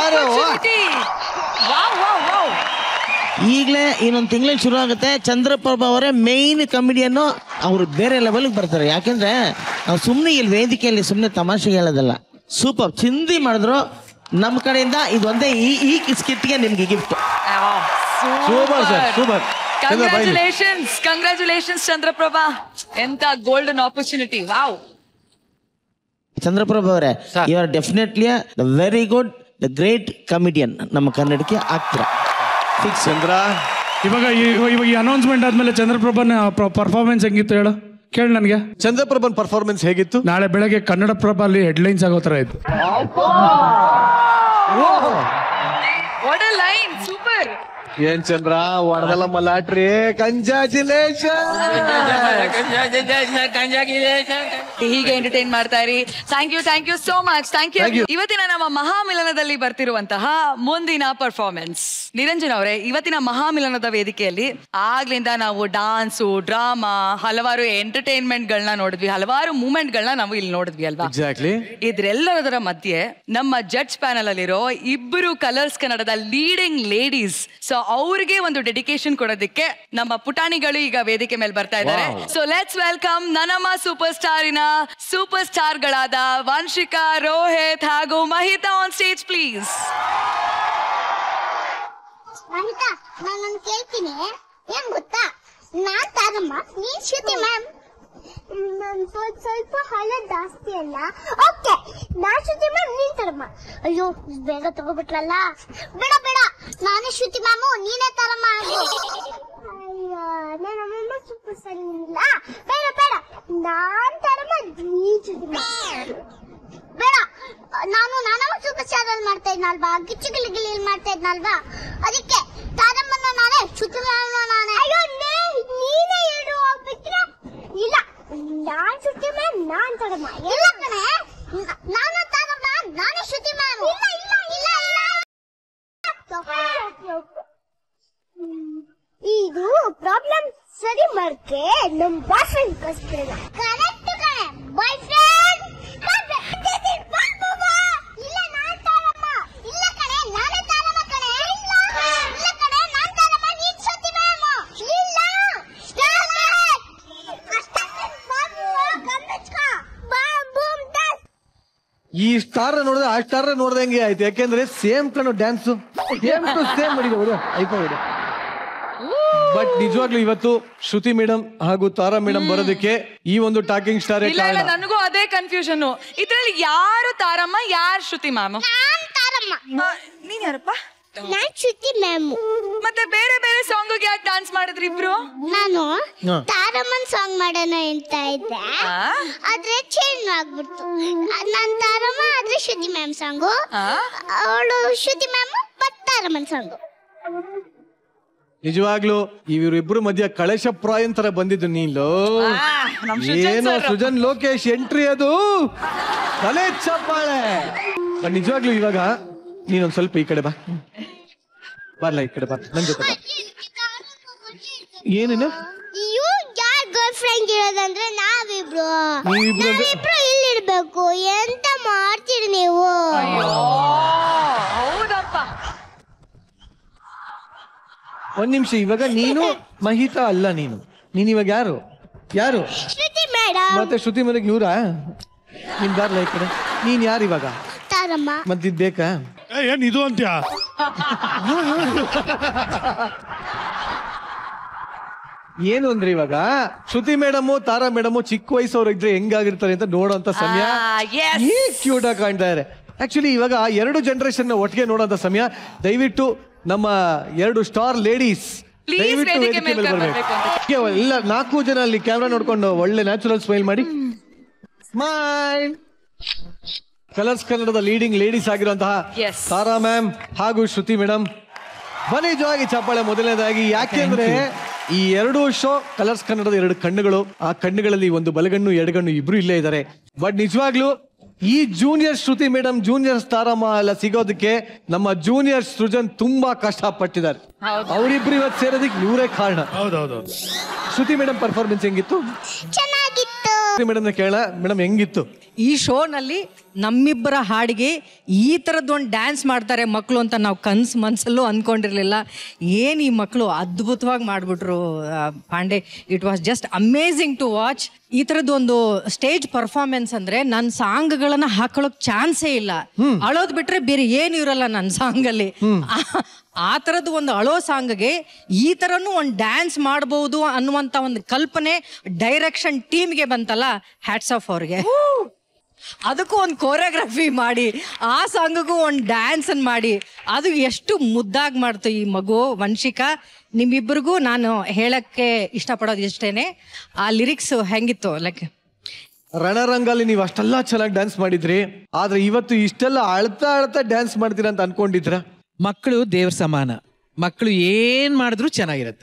ಈಗಲೇ ಇನ್ನೊಂದು ತಿಂಗಳಿಗೆ ಶುರು ಆಗುತ್ತೆ ಚಂದ್ರಪ್ರಭಾ ಅವರೇ ಮೇಯ್ನ್ ಕಮಿಡಿಯನ್ನು ಅವರು ಬೇರೆ ಲೆವೆಲ್ಗೆ ಬರ್ತಾರೆ ಯಾಕೆಂದ್ರೆ ನಾವು ಸುಮ್ಮನೆ ಇಲ್ಲಿ ವೇದಿಕೆಯಲ್ಲಿ ಸುಮ್ಮನೆ ತಮಾಷೆಗೆ ಹೇಳೋದಲ್ಲ ಸೂಪರ್ ಚಿಂದಿ ಮಾಡಿದ್ರು ನಮ್ಮ ಕಡೆಯಿಂದ ಇದೊಂದೇ ಈ ಈ ಸ್ಕಿಟ್ಗೆ ನಿಮ್ಗೆ gift super sir super congratulations congratulations Chandraprabha ಎಂತ ಗೋಲ್ಡನ್ ಆಪರ್ಚುನಿಟಿ ವಾವ್ ಚಂದ್ರಪ್ರಭಾ ಅವರೇ you are definitely the very good the great comedian ನಮ್ಮ ಕನ್ನಡಕ್ಕೆ ಆಗ್ತೀರಾ ಫಿಕ್ಸ್ ಚಂದ್ರ ಇವಾಗ ಈ- ಇವಾಗ ಈ ಅನೌನ್ಸ್ಮೆಂಟ್ ಆದ್ಮೇಲೆ ಚಂದ್ರಪ್ರಭನ್ ಪರ್ಫಾರ್ಮೆನ್ಸ್ ಹೆಂಗಿತ್ತು ಹೇಳು ಕೇಳಿ ನನಗೆ ಚಂದ್ರಪ್ರಭನ್ ಪರ್ಫಾರ್ಮೆನ್ಸ್ ಹೇಗಿತ್ತು ನಾಳೆ ಬೆಳಗ್ಗೆ ಕನ್ನಡ ಪ್ರಭ ಅಲ್ಲಿ ಹೆಡ್ಲೈನ್ಸ್ ಆಗೋ ಥರ ಇತ್ತು ವಾಟ್ ಅ ಲೈನ್ ಸೂಪರ್ ಏನ್ ಚಂದ್ರ ಹೊಡೆದಲ್ಲ ಮಲಾಟ್ರಿ ಕಂಜಾಚುಲೇಷನ್ ಹೀಗೆ ಎಂಟರ್ಟೈನ್ ಮಾಡ್ತಾ ಇರಿ thank you thank you so much thank you ಇವತ್ತಿನ ನಮ್ಮ ಮಹಾಮಿಲನದಲ್ಲಿ ಬರ್ತಿರುವಂತಹ ಮುಂದಿನ ಪರ್ಫಾರ್ಮೆನ್ಸ್ ನಿರಂಜನ್ ಅವರೇ ಇವತ್ತಿನ ಮಹಾಮಿಲನದ ವೇದಿಕೆಯಲ್ಲಿ ಆಗ್ಲಿಂದ ನಾವು ಡಾನ್ಸು ಡ್ರಾಮಾ ಹಲವಾರು ಎಂಟರ್ಟೈನ್ಮೆಂಟ್ ಗಳನ್ನ ನೋಡಿದ್ವಿ ಹಲವಾರು ಮೂಮೆಂಟ್ ಗಳನ್ನ ನಾವು ಇಲ್ಲಿ ನೋಡಿದ್ವಿ ಅಲ್ವಾ ಎಕ್ಸಾಕ್ಟ್ಲಿ ಇದ್ರೆಲ್ಲದರ ಮಧ್ಯೆ ನಮ್ಮ ಜಡ್ಜ್ ಪ್ಯಾನಲ್ ಅಲ್ಲಿರೋ ಇಬ್ಬರು ಕಲರ್ಸ್ ಕನ್ನಡದ ಲೀಡಿಂಗ್ ಲೇಡೀಸ್ ಸೊ ಅವ್ರಿಗೆ ಒಂದು ಡೆಡಿಕೇಶನ್ ಕೊಡೋದಕ್ಕೆ ನಮ್ಮ ಪುಟಾಣಿಗಳು ಈಗ ವೇದಿಕೆ ಮೇಲೆ ಬರ್ತಾ ಇದ್ದಾರೆ ಸೊ ಲೆಟ್ಸ್ ವೆಲ್ಕಮ್ ನನ್ನಮ್ಮ ಸೂಪರ್ ಸ್ಟಾರಿನ ಸೂಪರ್ ಸ್ಟಾರ್ ಗಳಾದ ವಂಶಿಕಾ ರೋಹಿತ್ ಹಾಗೂ Mahita on stage please Anita ನಾನು ಕೇಳ್ತೀನಿ ಏನ್ ಗೊತ್ತಾ ನಾನ್ ತಾರಮ್ಮ ನೀನ್ ಶ್ರುತಿ ಮ್ಯಾಮ್ ನನ್ ಸ್ವಲ್ಪ ಸ್ವಲ್ಪ ಹಣ ಜಾಸ್ತಿ ಅಲ್ಲ ಓಕೆ ನಾನ್ ಶ್ರುತಿ ಮ್ಯಾಮ್ ನೀನ್ ತರಮ್ಮ ಅಯ್ಯೋ ಇಷ್ಟ್ ಬೇಗ ತಗೋಬಿಟ್ರಲ್ಲ ಬೇಡ ಬೇಡ ನಾನೇ ಶ್ರುತಿ ಮ್ಯಾಮು ನೀನೇ ತರಮ್ಮ ಅಯ್ಯೋ ನನ್ನ ಅಮ್ಮಮ್ಮ ಸೂಪರ್ ಸರಿ ಇಲ್ಲ ಬೇಡ ಬೇಡ ನಾನ್ ತರಮ್ಮ ನೀನ್ ಶ್ರುತಿ ಮ್ಯಾಮ್ ಬೇಡ ನಾನು ನಾನವ ಸೂಪರ್ ಸ್ಟಾರ್ ಅಲ್ಲಿ ಮಾಡ್ತಾ ಇದ್ನಲ್ವಾ ಗಿಚ್ಚು ಗಿಲಿ ಗಿಲಿ ಮಾಡ್ತಾ ಇದ್ನಲ್ವಾ ಅದಕ್ಕೆ ತಾರಮ್ಮನ ನಾನೇ ಶುದ್ಧಮನ ನಾನೇ ಅಯ್ಯೋ ನೀನೇ ಹೇಳು ಬಿಟ್ರೆ ಇಲ್ಲ ನಾನ್ ಶುದ್ಧಿ ಮ್ಯಾಮ್ ನಾನ್ ತಾರಮ್ಮ ಇಲ್ಲ ಕಣೆ ನ- ನಾನು ತಾರಮ್ಮ ನಾನೇ ಶುದ್ಧಿ ಮ್ಯಾಮ್ ಇಲ್ಲ ಇಲ್ಲ ಇಲ್ಲ ಇಲ್ಲ ಇದು ಪ್ರಾಬ್ಲಮ್ ಸರಿ ಮಾಡ್ಕೆ ನಮ್ ಬಾಯ್ ಫ್ರೆಂಡ್ ಕಳಿಸ್ತಿಲ್ಲ ಕರೆಕ್ಟ್ ಕಣೆ ಬಾಯ್ ಫ್ರೆಂಡ್ ಇಲ್ಲ ನಾನ್ ತಾರಮ್ಮ ಇಲ್ಲ ಕಣೆ ನಾನೇ ತಾರಮ್ಮ ಕಣೆ ಇಲ್ಲ ಇಲ್ಲ ಕಣೆ ನಾನ್ ತಾರಮ್ಮ ನೀನ್ ಸತಿ ಮ್ಯಾಮ್ ಇಲ್ಲ ಈ ಸ್ಟಾರ್ ನೋಡಿದ್ರೆ ಆ ಸ್ಟಾರ್ ನೋಡ್ದಂಗೆ ಆಯ್ತು ಯಾಕೆಂದ್ರೆ ಸೇಮ್ ಕಣು ಡ್ಯಾನ್ಸ್ ಸೇಮ್ ಟು ಸೇಮ್ ಮಾಡಿದ್ರು ಐಪೋಡ್ ಬಟ್ ನಿಜವಾಗ್ಲೂ ಇವತ್ತು ಶ್ರುತಿ ಮೇಡಮ್ ಹಾಗೂ ತಾರಾ ಮೇಡಮ್ ಬರೋದಕ್ಕೆ ಈ ಒಂದು ಟಾಕಿಂಗ್ ಸ್ಟಾರ್ ಇಲ್ಲ ಇಲ್ಲ ಕಾರಣ ನನಗೂ ಅದೇ ಕನ್ಫ್ಯೂಷನ್ ಇದ್ರಲ್ಲಿ ಯಾರು ತಾರಮ್ಮ ಯಾರು ಶ್ರುತಿ ಮ್ಯಾಮ್ ತಾರಮ್ಮ ನೀನ್ ಯಾರಪ್ಪ ನಾನ್ ಶ್ರುತಿ ಮ್ಯಾಮ್ ಮತ್ತೆ ಬೇರೆ ಬೇರೆ ಸಾಂಗ್ ಯಾಕೆ ಡಾನ್ಸ್ ಮಾಡಿದ್ರಿ ಇಬ್ರು ನಾನು ಹಾ. ತಾರಮ್ಮನ್ ಸಾಂಗ್ ಮಾಡೋಣ ಅಂತ ಇದ್ದೆ ಆದ್ರೆ ಚೇಂಜ್ ಆಗ್ಬಿಡ್ತು ನಾನ್ ತಾರಮ್ಮ ಆದ್ರೆ ಶ್ರುತಿ ಮ್ಯಾಮ್ ಸಾಂಗು ಅವಳು ಶ್ರುತಿ ಮ್ಯಾಮ್ ಬಟ್ ತಾರಮ್ಮನ್ ಸಾಂಗು ನಿಜವಾಗ್ಲು ಇವರಿಬ್ರು ಮಧ್ಯ ಕಳಶಪ್ರಾಯನ್ ತರ ಬಂದಿದ್ದು ನೀನು ನಮ್ ಸೃಜನ್ ಏನೋ sir. ಸುಜನ್ ಲೋಕೇಶ್ ಎಂಟ್ರಿ ಅದು ತಲೆ ಚಪ್ಪಾಳೆ ಬಟ್ ನಿಜವಾಗ್ಲು ಇವಾಗ ನೀನೊಂದ್ ಸ್ವಲ್ಪ ಈ ಕಡೆ ಬಾ ಬರ್ಲ ಈ ಕಡೆ ಬಾ ನನ್ ಜೊತೆ ಬಾ ಏನೇನು ಇವು ಯಾರ್ ಗರ್ಲ್ ಫ್ರೆಂಡ್ ಇರೋದಂದ್ರೆ ನಾವಿಬ್ರು ನೀವಿಬ್ರು ಅಂದ್ರೆ- ನಾವಿಬ್ರು ಇಲ್ಲಿರ್ಬೇಕು ಎಂತ ಮಾಡ್ತೀರಿ ನೀವು ಹೌದಪ್ಪ ಒಂದ್ ನಿಮಿಷ ಇವಾಗ ನೀನು ಮಹಿತಾ ಅಲ್ಲ ನೀನು ನೀನ್ ಇವಾಗ ಯಾರು ಯಾರು ಶ್ರುತಿ ಮೇಡಮ್ ಮತ್ತೆ ಶ್ರುತಿ ಮನೆಗೆ ಇವ್ರ ನಿನ್ ಬಾರ್ಲ ಈ ಕಡೆ ನೀನ್ ಯಾರು ಇವಾಗ ತಾರಮ್ಮ ಮತ್ತಿದ್ ಬೇಕಾ ಏ, ಏನ್ ಇದು ಅಂತ್ಯಾ ಏನು ಅಂದ್ರೆ ಇವಾಗ ಶ್ರುತಿ ಮೇಡಮ್ ತಾರಾ ಮೇಡಮ್ ಚಿಕ್ಕ ವಯಸ್ಸವ್ರು ಇದ್ರೆ ಹೆಂಗಾಗಿರ್ತಾರೆ ಅಂತ ನೋಡೋಂತ ಸಮಯ ಈ ಕ್ಯೂಟ್ ಆಗಿ ಕಾಣ್ತಾ ಇದಾರೆ ಆಕ್ಚುಲಿ ಇವಾಗ ಎರಡು ಜನರೇಷನ್ ಒಟ್ಟಿಗೆ ನೋಡೋಂತ ಸಮಯ ದಯವಿಟ್ಟು ನಮ್ಮ ಎರಡು ಸ್ಟಾರ್ ಲೇಡೀಸ್ Please ದಯವಿಟ್ಟು ವೇದಿಕೆ ವೇದಿಕೆ ಮೇಲೆ ಮೇಲೆ ಕರ್ಬೇಕು ಬರ್ಬೇಕು ಎಲ್ಲ ನಾಲ್ಕು ಜನ ಅಲ್ಲಿ ಕ್ಯಾಮ್ರಾ ನೋಡ್ಕೊಂಡು ಒಳ್ಳೆ ನ್ಯಾಚುರಲ್ ಸ್ಮೈಲ್ ಮಾಡಿ ಸ್ಮೈಲ್ ಕಲರ್ಸ್ ಕನ್ನಡದ ಲೀಡಿಂಗ್ ಲೇಡೀಸ್ ಆಗಿರುವಂತಹ Yes. ತಾರಾ ಮ್ಯಾಮ್ ಹಾಗೂ ಶ್ರುತಿ ಮೇಡಮ್ ಬನ್ನಿ ಜೋಗಿ ಚಪ್ಪಾಳೆ ಮೊದಲನೇದಾಗಿ ಯಾಕೆಂದ್ರೆ ಈ ಎರಡು ಶೋ ಕಲರ್ಸ್ ಕನ್ನಡದ ಎರಡು ಕಣ್ಣುಗಳು ಆ ಕಣ್ಣುಗಳಲ್ಲಿ ಒಂದು ಬಲಗಣ್ಣು ಎಡಗಣ್ಣು ಇಬ್ರು ಇಲ್ಲೇ ಇದ್ದಾರೆ ಬಟ್ ನಿಜವಾಗ್ಲೂ ಈ junior Shruti madam junior Taramma ಎಲ್ಲ ಸಿಗೋದಕ್ಕೆ ನಮ್ಮ ಜೂನಿಯರ್ ಸೃಜನ್ ತುಂಬಾ ಕಷ್ಟಪಟ್ಟಿದ್ದಾರೆ ಅವರಿಬ್ರು ಇವತ್ತು ಸೇರೋದಕ್ಕೆ ಇವರೇ ಕಾರಣ ಹೌದೌದೌದು ಶ್ರುತಿ ಮೇಡಮ್ ಪರ್ಫಾರ್ಮೆನ್ಸ್ ಹೆಂಗಿತ್ತು ಚೆನ್ನಾಗಿತ್ತು ಶ್ರುತಿ ಮೇಡಮ್ ಕೇಳ ಮೇಡಮ್ ಹೆಂಗಿತ್ತು ಈ ಶೋನಲ್ಲಿ ನಮ್ಮಿಬ್ಬರ ಹಾಡಿಗೆ ಈ ಥರದ್ದು ಒಂದು ಡ್ಯಾನ್ಸ್ ಮಾಡ್ತಾರೆ ಮಕ್ಕಳು ಅಂತ ನಾವು ಕನ್ಸು ಮನಸ್ಸಲ್ಲೂ ಅಂದ್ಕೊಂಡಿರ್ಲಿಲ್ಲ ಏನು ಈ ಮಕ್ಕಳು ಅದ್ಭುತವಾಗಿ ಮಾಡಿಬಿಟ್ರು ಪಾಂಡೆ it was just amazing to watch ಈ ಥರದ್ದು ಒಂದು ಸ್ಟೇಜ್ ಪರ್ಫಾರ್ಮೆನ್ಸ್ ಅಂದರೆ ನನ್ನ ಸಾಂಗ್ಗಳನ್ನು ಹಾಕೊಳ್ಳೋಕೆ ಚಾನ್ಸೇ ಇಲ್ಲ ಅಳೋದು ಬಿಟ್ರೆ ಬೇರೆ ಏನು ಇರಲ್ಲ ನನ್ನ ಸಾಂಗಲ್ಲಿ ಆ ಥರದ್ದು ಒಂದು ಅಳೋ ಸಾಂಗ್ಗೆ ಈ ಥರನೂ ಒಂದು ಡ್ಯಾನ್ಸ್ ಮಾಡ್ಬೋದು ಅನ್ನುವಂಥ ಒಂದು ಕಲ್ಪನೆ ಡೈರೆಕ್ಷನ್ ಟೀಮ್ಗೆ ಬಂತಲ್ಲ ಹ್ಯಾಟ್ಸ್ ಆಫ್ ಅವ್ರಿಗೆ ಅದಕ್ಕೂ ಒಂದು ಕೋರಿಯೋಗ್ರಫಿ ಮಾಡಿ ಆ ಸಾಂಗಿಗೂ ಒಂದು ಡ್ಯಾನ್ಸನ್ನು ಮಾಡಿ ಅದು ಎಷ್ಟು ಮುದ್ದಾಗಿ ಮಾಡ್ತು ಈ ಮಗು ವಂಶಿಕಾ ನಿಮ್ಮಿಬ್ಬರಿಗೂ ನಾನು ಹೇಳಕ್ಕೆ ಇಷ್ಟಪಡೋದು ಇಷ್ಟೇನೆ ಆ ಲಿರಿಕ್ಸ್ ಹೆಂಗಿತ್ತು ಲೈಕ್ ರಣರಂಗಲ್ಲಿ ನೀವು ಅಷ್ಟೆಲ್ಲ ಚೆನ್ನಾಗಿ ಡ್ಯಾನ್ಸ್ ಮಾಡಿದ್ರಿ ಆದ್ರೆ ಇವತ್ತು ಇಷ್ಟೆಲ್ಲ ಅಳ್ತಾ ಅಳ್ತಾ ಡ್ಯಾನ್ಸ್ ಮಾಡ್ತೀರಾ ಅಂತ ಅನ್ಕೊಂಡಿದ್ರ ಮಕ್ಕಳು ದೇವ್ರ ಸಮಾನ ಮಕ್ಕಳು ಏನ್ ಮಾಡಿದ್ರು ಚೆನ್ನಾಗಿರುತ್ತೆ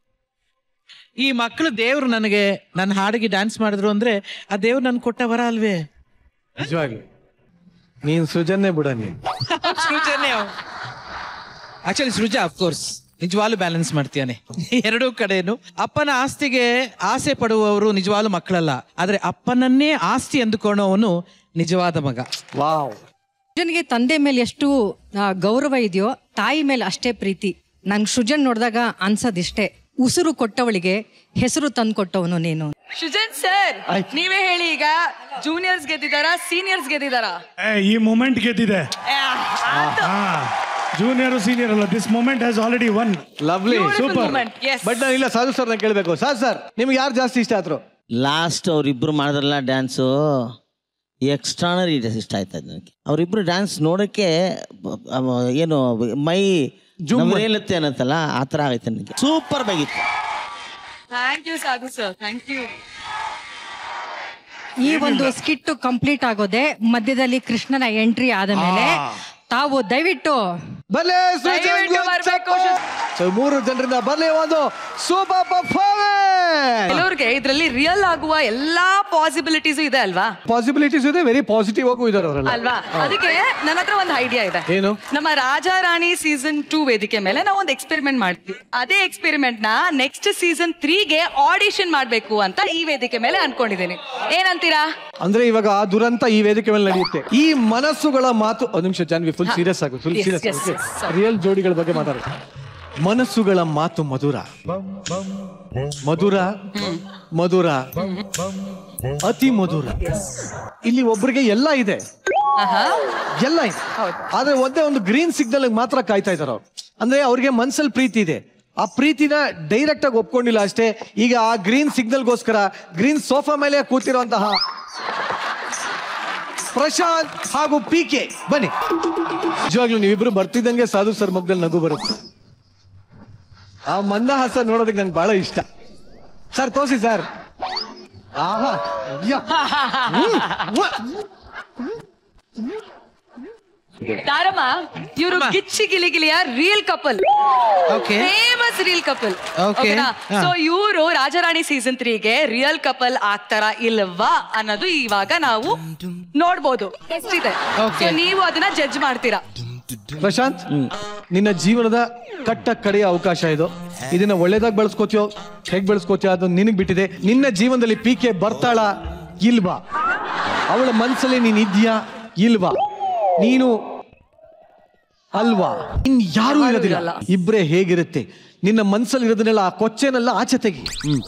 ಈ ಮಕ್ಕಳು ದೇವ್ರು ನನಗೆ ನನ್ನ ಹಾಡಿಗೆ ಡ್ಯಾನ್ಸ್ ಮಾಡಿದ್ರು ಅಂದ್ರೆ ಆ ದೇವ್ರು ನನ್ ಕೊಟ್ಟ ವರ ಅಲ್ವೇ ನಿಜವಾಗ್ಲಿ ನೀನ್ ಸೃಜನ್ನೇ ಬಿಡ ನೀನ್ ಸೃಜನೆ ಆಕ್ಚುಲಿ ಸೃಜಾ ಅಫ್ಕೋರ್ಸ್ ನಿಜವಾಗ್ಲೂ ಬ್ಯಾಲೆನ್ಸ್ ಮಾಡ್ತೀಯಾನೆ ಎರಡೂ ಕಡೆನು ಅಪ್ಪನ ಆಸ್ತಿಗೆ ಆಸೆ ಪಡುವವರು ನಿಜವಾಗ್ಲೂ ಮಕ್ಕಳಲ್ಲ ಆದ್ರೆ ಅಪ್ಪನನ್ನೇ ಆಸ್ತಿ ಅಂದುಕೊಳ್ಳೋವನು ನಿಜವಾದ ಮಗ ವಾವ್ ಸೃಜನ್ಗೆ ತಂದೆ ಮೇಲೆ ಎಷ್ಟು ಆ, ಗೌರವ ಇದೆಯೋ ತಾಯಿ ಮೇಲೆ ಅಷ್ಟೇ ಪ್ರೀತಿ ನಂಗೆ ಸೃಜನ್ ನೋಡಿದಾಗ ಅನ್ಸೋದಿಷ್ಟೇ ಉಸಿರು ಕೊಟ್ಟವಳಿಗೆ ಹೆಸರು ತಂದು ಕೊಟ್ಟವನು ನೀನು ಸುಜನ್ ಸರ್ ನೀವೇ ಹೇಳಿ ಈಗ ಜೂನಿಯರ್ಸ್ ಗೆದ್ದಿದಾರಾ ಸೀನಿಯರ್ಸ್ ಗೆದ್ದಿದಾರಾ ಏ, ಈ ಮೂಮೆಂಟ್ ಗೆದ್ದಿದೆ ಜೂನಿಯರ್ ಸೀನಿಯರ್ ಅಲ್ಲ this moment has already won lovely Beautiful super moment, yes. But ನಾನು ಇಲ್ಲ ಸಾಧು ಸರ್ ಕೇಳ್ಬೇಕು ಸಾಧು ಸರ್ ನಿಮ್ಗೆ ಯಾರು ಜಾಸ್ತಿ ಇಷ್ಟ ಆದ್ರು ಲಾಸ್ಟ್ ಅವ್ರಿಬ್ರು ಮಾಡಿದ್ರಲ್ಲ ಡ್ಯಾನ್ಸು ಎಕ್ಸ್ಟ್ರಾನರಿ ಇಷ್ಟ ಆಯ್ತದ ನನಗೆ ಅವರಿಬ್ರು ಡ್ಯಾನ್ಸ್ ನೋಡೋಕ್ಕೆ ಬ- ಅವ- ಏನು ಮೈ ಏಳುತ್ತೆ ಅನ್ನತ್ತಲ್ಲ ಆ ಥರ ಆಗೈತೆ ನನಗೆ ಸೂಪರ್ ಬಾಗಿತ್ತು thank you Sadhu sir thank you ಈ ಒಂದು ಸ್ಕಿಟ್ ಕಂಪ್ಲೀಟ್ ಆಗೋದೆ ಮಧ್ಯದಲ್ಲಿ ಕೃಷ್ಣನ ಎಂಟ್ರಿ ಆದ ಮೇಲೆ ತಾವು ದಯವಿಟ್ಟು ಬಲೆ ದಯವಿಟ್ಟು ಬರ್ಬೇಕು ಸೊ ಮೂರು ಜನರಿಂದ ಬರ್ಲಿ ಒಂದು ಸೂಪರ್ ಪರ್ಫಾರ್ಮೆನ್ಸ್ ಕೆಲವ್ರಿಗೆ ಇದ್ರಲ್ಲಿ ರಿಯಲ್ ಆಗುವ ಎಲ್ಲಾ ಪಾಸಿಬಿಲಿಟೀಸ್ ಇದೆ ಅಲ್ವಾ ಪಾಸಿಬಿಲಿಟೀಸ್ ಇದೆ ವೆರಿ ಪಾಸಿಟಿವ್ ಆಗೂ ಇದಾರೆ ಅವರೆಲ್ಲ ಅಲ್ವಾ ಅದಕ್ಕೆ ನನ್ನ ಹತ್ರ ಒಂದು ಐಡಿಯಾ ಇದೆ ಏನು ನಮ್ಮ ರಾಜಾ ರಾಣಿ ಸೀಸನ್ ಟೂ ವೇದಿಕೆ ಮೇಲೆ ನಾವು ಒಂದು ಎಕ್ಸ್ಪೆರಿಮೆಂಟ್ ಮಾಡ್ತೀವಿ ಅದೇ ಎಕ್ಸ್ಪೆರಿಮೆಂಟ್ ನ ನೆಕ್ಸ್ಟ್ ಸೀಸನ್ ತ್ರೀಗೆ ಆಡಿಷನ್ ಮಾಡ್ಬೇಕು ಅಂತ ಈ ವೇದಿಕೆ ಮೇಲೆ ಅನ್ಕೊಂಡಿದ್ದೀನಿ ಏನಂತೀರಾ ಅಂದ್ರೆ ಇವಾಗ ಆ ದುರಂತ ಈ ವೇದಿಕೆ ಮೇಲೆ ನಡೆಯುತ್ತೆ ಈ ಮನಸ್ಸುಗಳ ಮಾತು ಒಂದ್ ನಿಮಿಷ ಜಾನ್ವಿ ಫುಲ್ ಹಾ. ಸೀರಿಯಸ್ ಆಗು full Yes, serious yes, yes, sorry. Real ಜೋಡಿಗಳ ಬಗ್ಗೆ ಮಾತಾಡ ಮನಸ್ಸುಗಳ ಮಾತು ಮಧುರ ಮಧುರ ಮಧುರ ಅತಿ ಮಧುರ ಇಲ್ಲಿ ಒಬ್ರಿಗೆ ಎಲ್ಲ ಇದೆ ಎಲ್ಲ ಇದೆ ಆದ್ರೆ ಒಂದೇ ಒಂದು ಗ್ರೀನ್ ಸಿಗ್ನಲ್ ಮಾತ್ರ ಕಾಯ್ತಾ ಇದಾರೆ ಅವ್ರು ಅಂದ್ರೆ ಅವ್ರಿಗೆ ಮನ್ಸಲ್ಲಿ ಪ್ರೀತಿ ಇದೆ ಆ ಪ್ರೀತಿನ ಡೈರೆಕ್ಟ್ ಆಗಿ ಒಪ್ಕೊಂಡಿಲ್ಲ ಅಷ್ಟೇ ಈಗ ಆ ಗ್ರೀನ್ ಸಿಗ್ನಲ್ಗೋಸ್ಕರ ಗ್ರೀನ್ ಸೋಫಾ ಮೇಲೆ ಕೂತಿರುವಂತಹ ಪ್ರಶಾಂತ್ ಹಾಗೂ ಪಿ ಕೆ ಬನ್ನಿ ನಿಜವಾಗ್ಲೂ ನೀವಿಬ್ರು ಬರ್ತಿದ್ದಂಗೆ ಸಾಧು ಸರ್ ಮಗ್ದಲ್ಲಿ ನಗು ಬರುತ್ತೆ ಆ ಮಂದಹಾಸ ನೋಡೋದಕ್ಕೆ ನಂಗೆ ಬಹಳ ಇಷ್ಟ ಸರ್ ತೋರಿಸಿ ಸರ್ ಆಹಾ ಅಯ್ಯ. ತಾರಮ್ಮ ಇವರು ಗಿಚ್ಚಿ ಗಿಲಿಗಿಲಿಯ real couple Okay. Famous real couple Okay. ಹಾ. ಸೊ ಇವರು ರಾಜರಾಣಿ ಸೀಸನ್ ತ್ರೀಗೆ ರಿಯಲ್ ಕಪಲ್ ಆಗ್ತಾರಾ ಇಲ್ವಾ ಅನ್ನೋದು ಇವಾಗ ನಾವು ನೋಡ್ಬೋದು ಟೆಸ್ಟ್ ಇದೆ Okay. So ನೀವು ಅದನ್ನ ಜಡ್ಜ್ ಮಾಡ್ತೀರಾ ಪ್ರಶಾಂತ್ ನಿನ್ನ ಜೀವನದ ಕಟ್ಟ ಕಡೆಯ ಅವಕಾಶ ಇದು ಇದನ್ನ ಒಳ್ಳೇದಾಗಿ ಬಳಸ್ಕೋತೀಯೋ ಹೇಗ್ ಬಳಸ್ಕೋತೀಯೋ ಅದು ನಿನಗ್ ಬಿಟ್ಟಿದೆ ನಿನ್ನ ಜೀವನದಲ್ಲಿ ಪೀಕೆ ಬರ್ತಾಳ ಇಲ್ವಾ ಅವಳ ಮನ್ಸಲ್ಲಿ ನೀನ್ ಇದ್ಯಾ ಇಲ್ವಾ ನೀನು ಅಲ್ವಾ ಇನ್ ಯಾರು ಇರೋದಿಲ್ಲ ಇಬ್ರೇ ಹೇಗಿರುತ್ತೆ ನಿನ್ನ ಮನ್ಸಲ್ಲಿ ಇರೋದನ್ನೆಲ್ಲ ಆ ಕೊಚ್ಚೆನೆಲ್ಲ ಆಚೆ ತೆಗಿ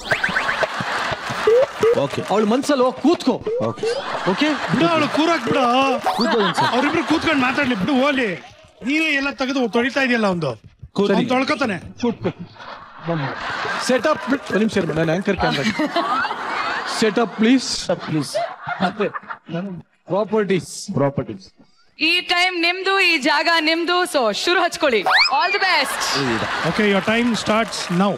ಓಕೆ ಅವಳ ಮನ್ಸಲ್ಲಿ ಹೋಗಿ ಕೂತ್ಕೋ ಓಕೆ ಬಿಡು ಅವಳು ಕೂರಾಕ್ ಬಿಡು ಅವ್ರಿಬ್ರು ಕೂತ್ಕೊಂಡು ಮಾತಾಡ್ಲಿ ಬಿಡು ಹೋಲಿ ನೀನೇ ಎಲ್ಲ ತೆಗೆದು ತೊಳಿತಾ ಇದೆಯಲ್ಲ ಒಂದು ಅವ್ನು ತೊಳ್ಕೊತಾನೆ ಕೂತ್ಕೋ ಸೆಟಪ್ ಒಂದು ನಿಮಿಷ ಇರು, ನಾನು anchor camera setup please please properties properties ಈ ಟೈಮ್ ನಿಮ್ದು ಈ ಜಾಗ ನಿಮ್ದು ಸೊ ಶುರು ಹಚ್ಕೊಳ್ಳಿ all the best okay your time starts now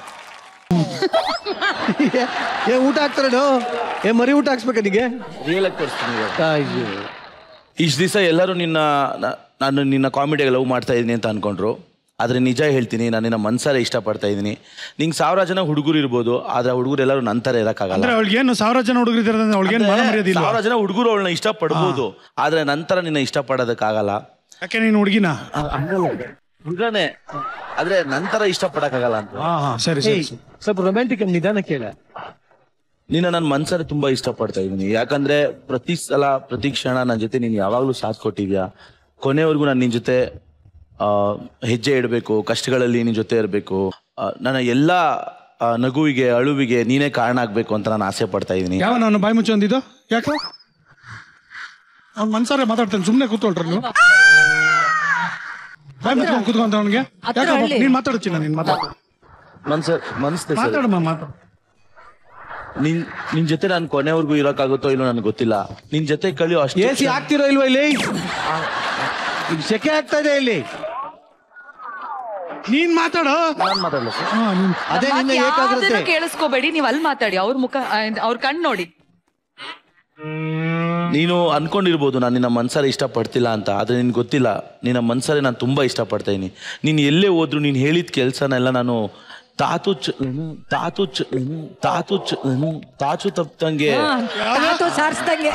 ಏ ಊಟ ಹಾಕ್ತಾರೇನು ಏ ಮರಿ ಊಟ ಹಾಕ್ಸ್ಬೇಕಾ ನಿಗೆ ರಿಯಲ್ ಆಗಿ ತೋರಿಸ್ತೀನಿ ಇವಾಗ. ಅಯ್ಯೋ ಇಷ್ಟು ದಿವಸ ಎಲ್ಲರೂ ನಿನ್ನ ನ- ನಾನು ನಿನ್ನ ಕಾಮಿಡಿಯಾಗಿ ಲವ್ ಮಾಡ್ತಾ ಇದ್ದೀನಿ ಅಂತ ಅನ್ಕೊಂಡ್ರು ಆದರೆ ನಿಜ ಹೇಳ್ತೀನಿ ನಾನು ನಿನ್ನ ಮನ್ಸಾರೆ ಇಷ್ಟಪಡ್ತಾ ಇದ್ದೀನಿ ನಿಂಗೆ ಸಾವಿರ ಜನ ಹುಡುಗರು ಇರ್ಬೋದು ಆದ್ರೆ ಹುಡುಗರು ಎಲ್ಲರೂ ನಂತರ ಇರೋಕ್ಕಾಗಲ್ಲ ಅಂದ್ರೆ ಅವಳಿಗೆ ಏನು ಸಾವಿರ ಜನ ಹುಡುಗರು ಇದ್ದಾರೆ ಅವಳಿಗೇನು ಮಾನ ಮರ್ಯಾದಿಲ್ಲ ಸಾವಿರ ಜನ ಹುಡುಗರು ಅವಳನ್ನ ಇಷ್ಟಪಡ್ಬೋದು ಆದ್ರೆ ನಂತರ ನಿನ್ನ ಇಷ್ಟಪಡೋದಕ್ಕಾಗಲ್ಲ ಯಾಕೆ ನೀನು ಹುಡುಗಿನ ಹುಡುಗನೇ ಆದ್ರೆ ನಂತರ ಇಷ್ಟಪಡಕ್ಕಾಗಲ್ಲ ಅಂತ ಹಾ ಹಾ ಸರಿ ಸರಿ ಸರಿ. ಸ್ವಲ್ಪ ರೊಮ್ಯಾಂಟಿಕ್ ನಿಧಾನ ಕೇಳ ನಿನ್ನ ನನ್ನ ಮನ್ಸಲ್ಲಿ ತುಂಬಾ ಇಷ್ಟಪಡ್ತಾ ಇದ್ದೀನಿ ಯಾಕಂದ್ರೆ ಪ್ರತಿ ಸಲ ಪ್ರತಿ ಕ್ಷಣ ನನ್ನ ಜೊತೆ ನೀನು ಯಾವಾಗಲೂ ಸಾಥ್ ಕೊಟ್ಟಿದ್ಯಾ ಕೊನೆವರೆಗೂ ನಾನು ನಿನ್ನ ಜೊತೆ ಆ, ಹೆಜ್ಜೆ ಇಡಬೇಕು ಕಷ್ಟಗಳಲ್ಲಿ ನಿನ್ನ ಜೊತೆ ಇರಬೇಕು ನನ್ನ ಎಲ್ಲ ಆ, ನಗುವಿಗೆ ಅಳುವಿಗೆ ನೀನೇ ಕಾರಣ ಆಗ್ಬೇಕು ಅಂತ ನಾನು ಆಸೆ ಪಡ್ತಾ ಇದ್ದೀನಿ ಯಾವ ನಾನು ಬಾಯಿ ಮುಚ್ಚಿ ಅಂದಿದ್ದು ಯಾಕೆ ಅವ್ನು ಮನ್ಸಾರೆ ಮಾತಾಡ್ತಾನೆ ಸುಮ್ಮನೆ ಕೂತ್ಕೊಳ್ರಿ ನೀವು ಬಾಯಿ ಮುಚ್ಕೊಂಡು ಕೂತ್ಕೊಂತ ಅವನಿಗೆ ಹತ್ರ ಯಾಕೆ ಹಳ್ಳಿ. ನೀನ್ ಮಾತಾಡು ಚಿನ್ನ ನೀನ್ ಮಾತಾಡು ಮನ್ಸ ಮನ್ಸ್ತೆ ಸರ್ ಮಾತಾಡಮ್ಮ ಮಾತಾಡು ನಿನ್ ನಿನ್ ಜೊತೆ ನಾನು ಕೊನೆವರೆಗೂ ಇರೋಕ್ಕಾಗುತ್ತೋ ಇಲ್ಲೋ ನನಗೆ ಗೊತ್ತಿಲ್ಲ ನಿನ್ ಜೊತೆ ಕಳಿಯೋ ಅಷ್ಟು ಎ ಸಿ ಆಗ್ತಿರೋ ಇಲ್ವಾ ಇಲ್ಲಿ ಇಲ್ಲಿ ಸೆಕೆ ಆಗ್ತಾ ಇದೆ ಇಲ್ಲಿ ನೀನ್ ಮಾತಾಡು ನಾನು ಮಾತಾಡಲ್ಲ ಸರ್ ಹಾ ನೀನ್ ಅದೇ ನಿನ್ನ ಏಕಾಗ್ರತೆ ಯಾವ್ದನ್ನು ಕೇಳಿಸ್ಕೋಬೇಡಿ ನೀವು ಅಲ್ಲಿ ಮಾತಾಡಿ ಅವ್ರ ಮುಖ ಅವ್ರ ಕಣ್ ನೋಡಿ ನೀನು ಅನ್ಕೊಂಡಿರ್ಬೋದು ನಾನು ನಿನ್ನ ಮನ್ಸಲ್ಲಿ ಇಷ್ಟಪಡ್ತಿಲ್ಲ ಅಂತ ಆದ್ರೆ ನಿನ್ಗೆ ಗೊತ್ತಿಲ್ಲ ನಿನ್ನ ಮನ್ಸಲ್ಲಿ ನಾನು ತುಂಬಾ ಇಷ್ಟಪಡ್ತಾ ಇದೀನಿ ನೀನು ಎಲ್ಲೇ ಹೋದ್ರು ನೀನು ಹೇಳಿದ ಕೆಲಸನೆಲ್ಲ ನಾನು ತಾತು ಚ ತಾತು ಚ ತಾತು ಚ ತಾಚು ತಪ್ಪಂಗೆ ತಾತು ಸಾರಿಸ್ದಂಗೆ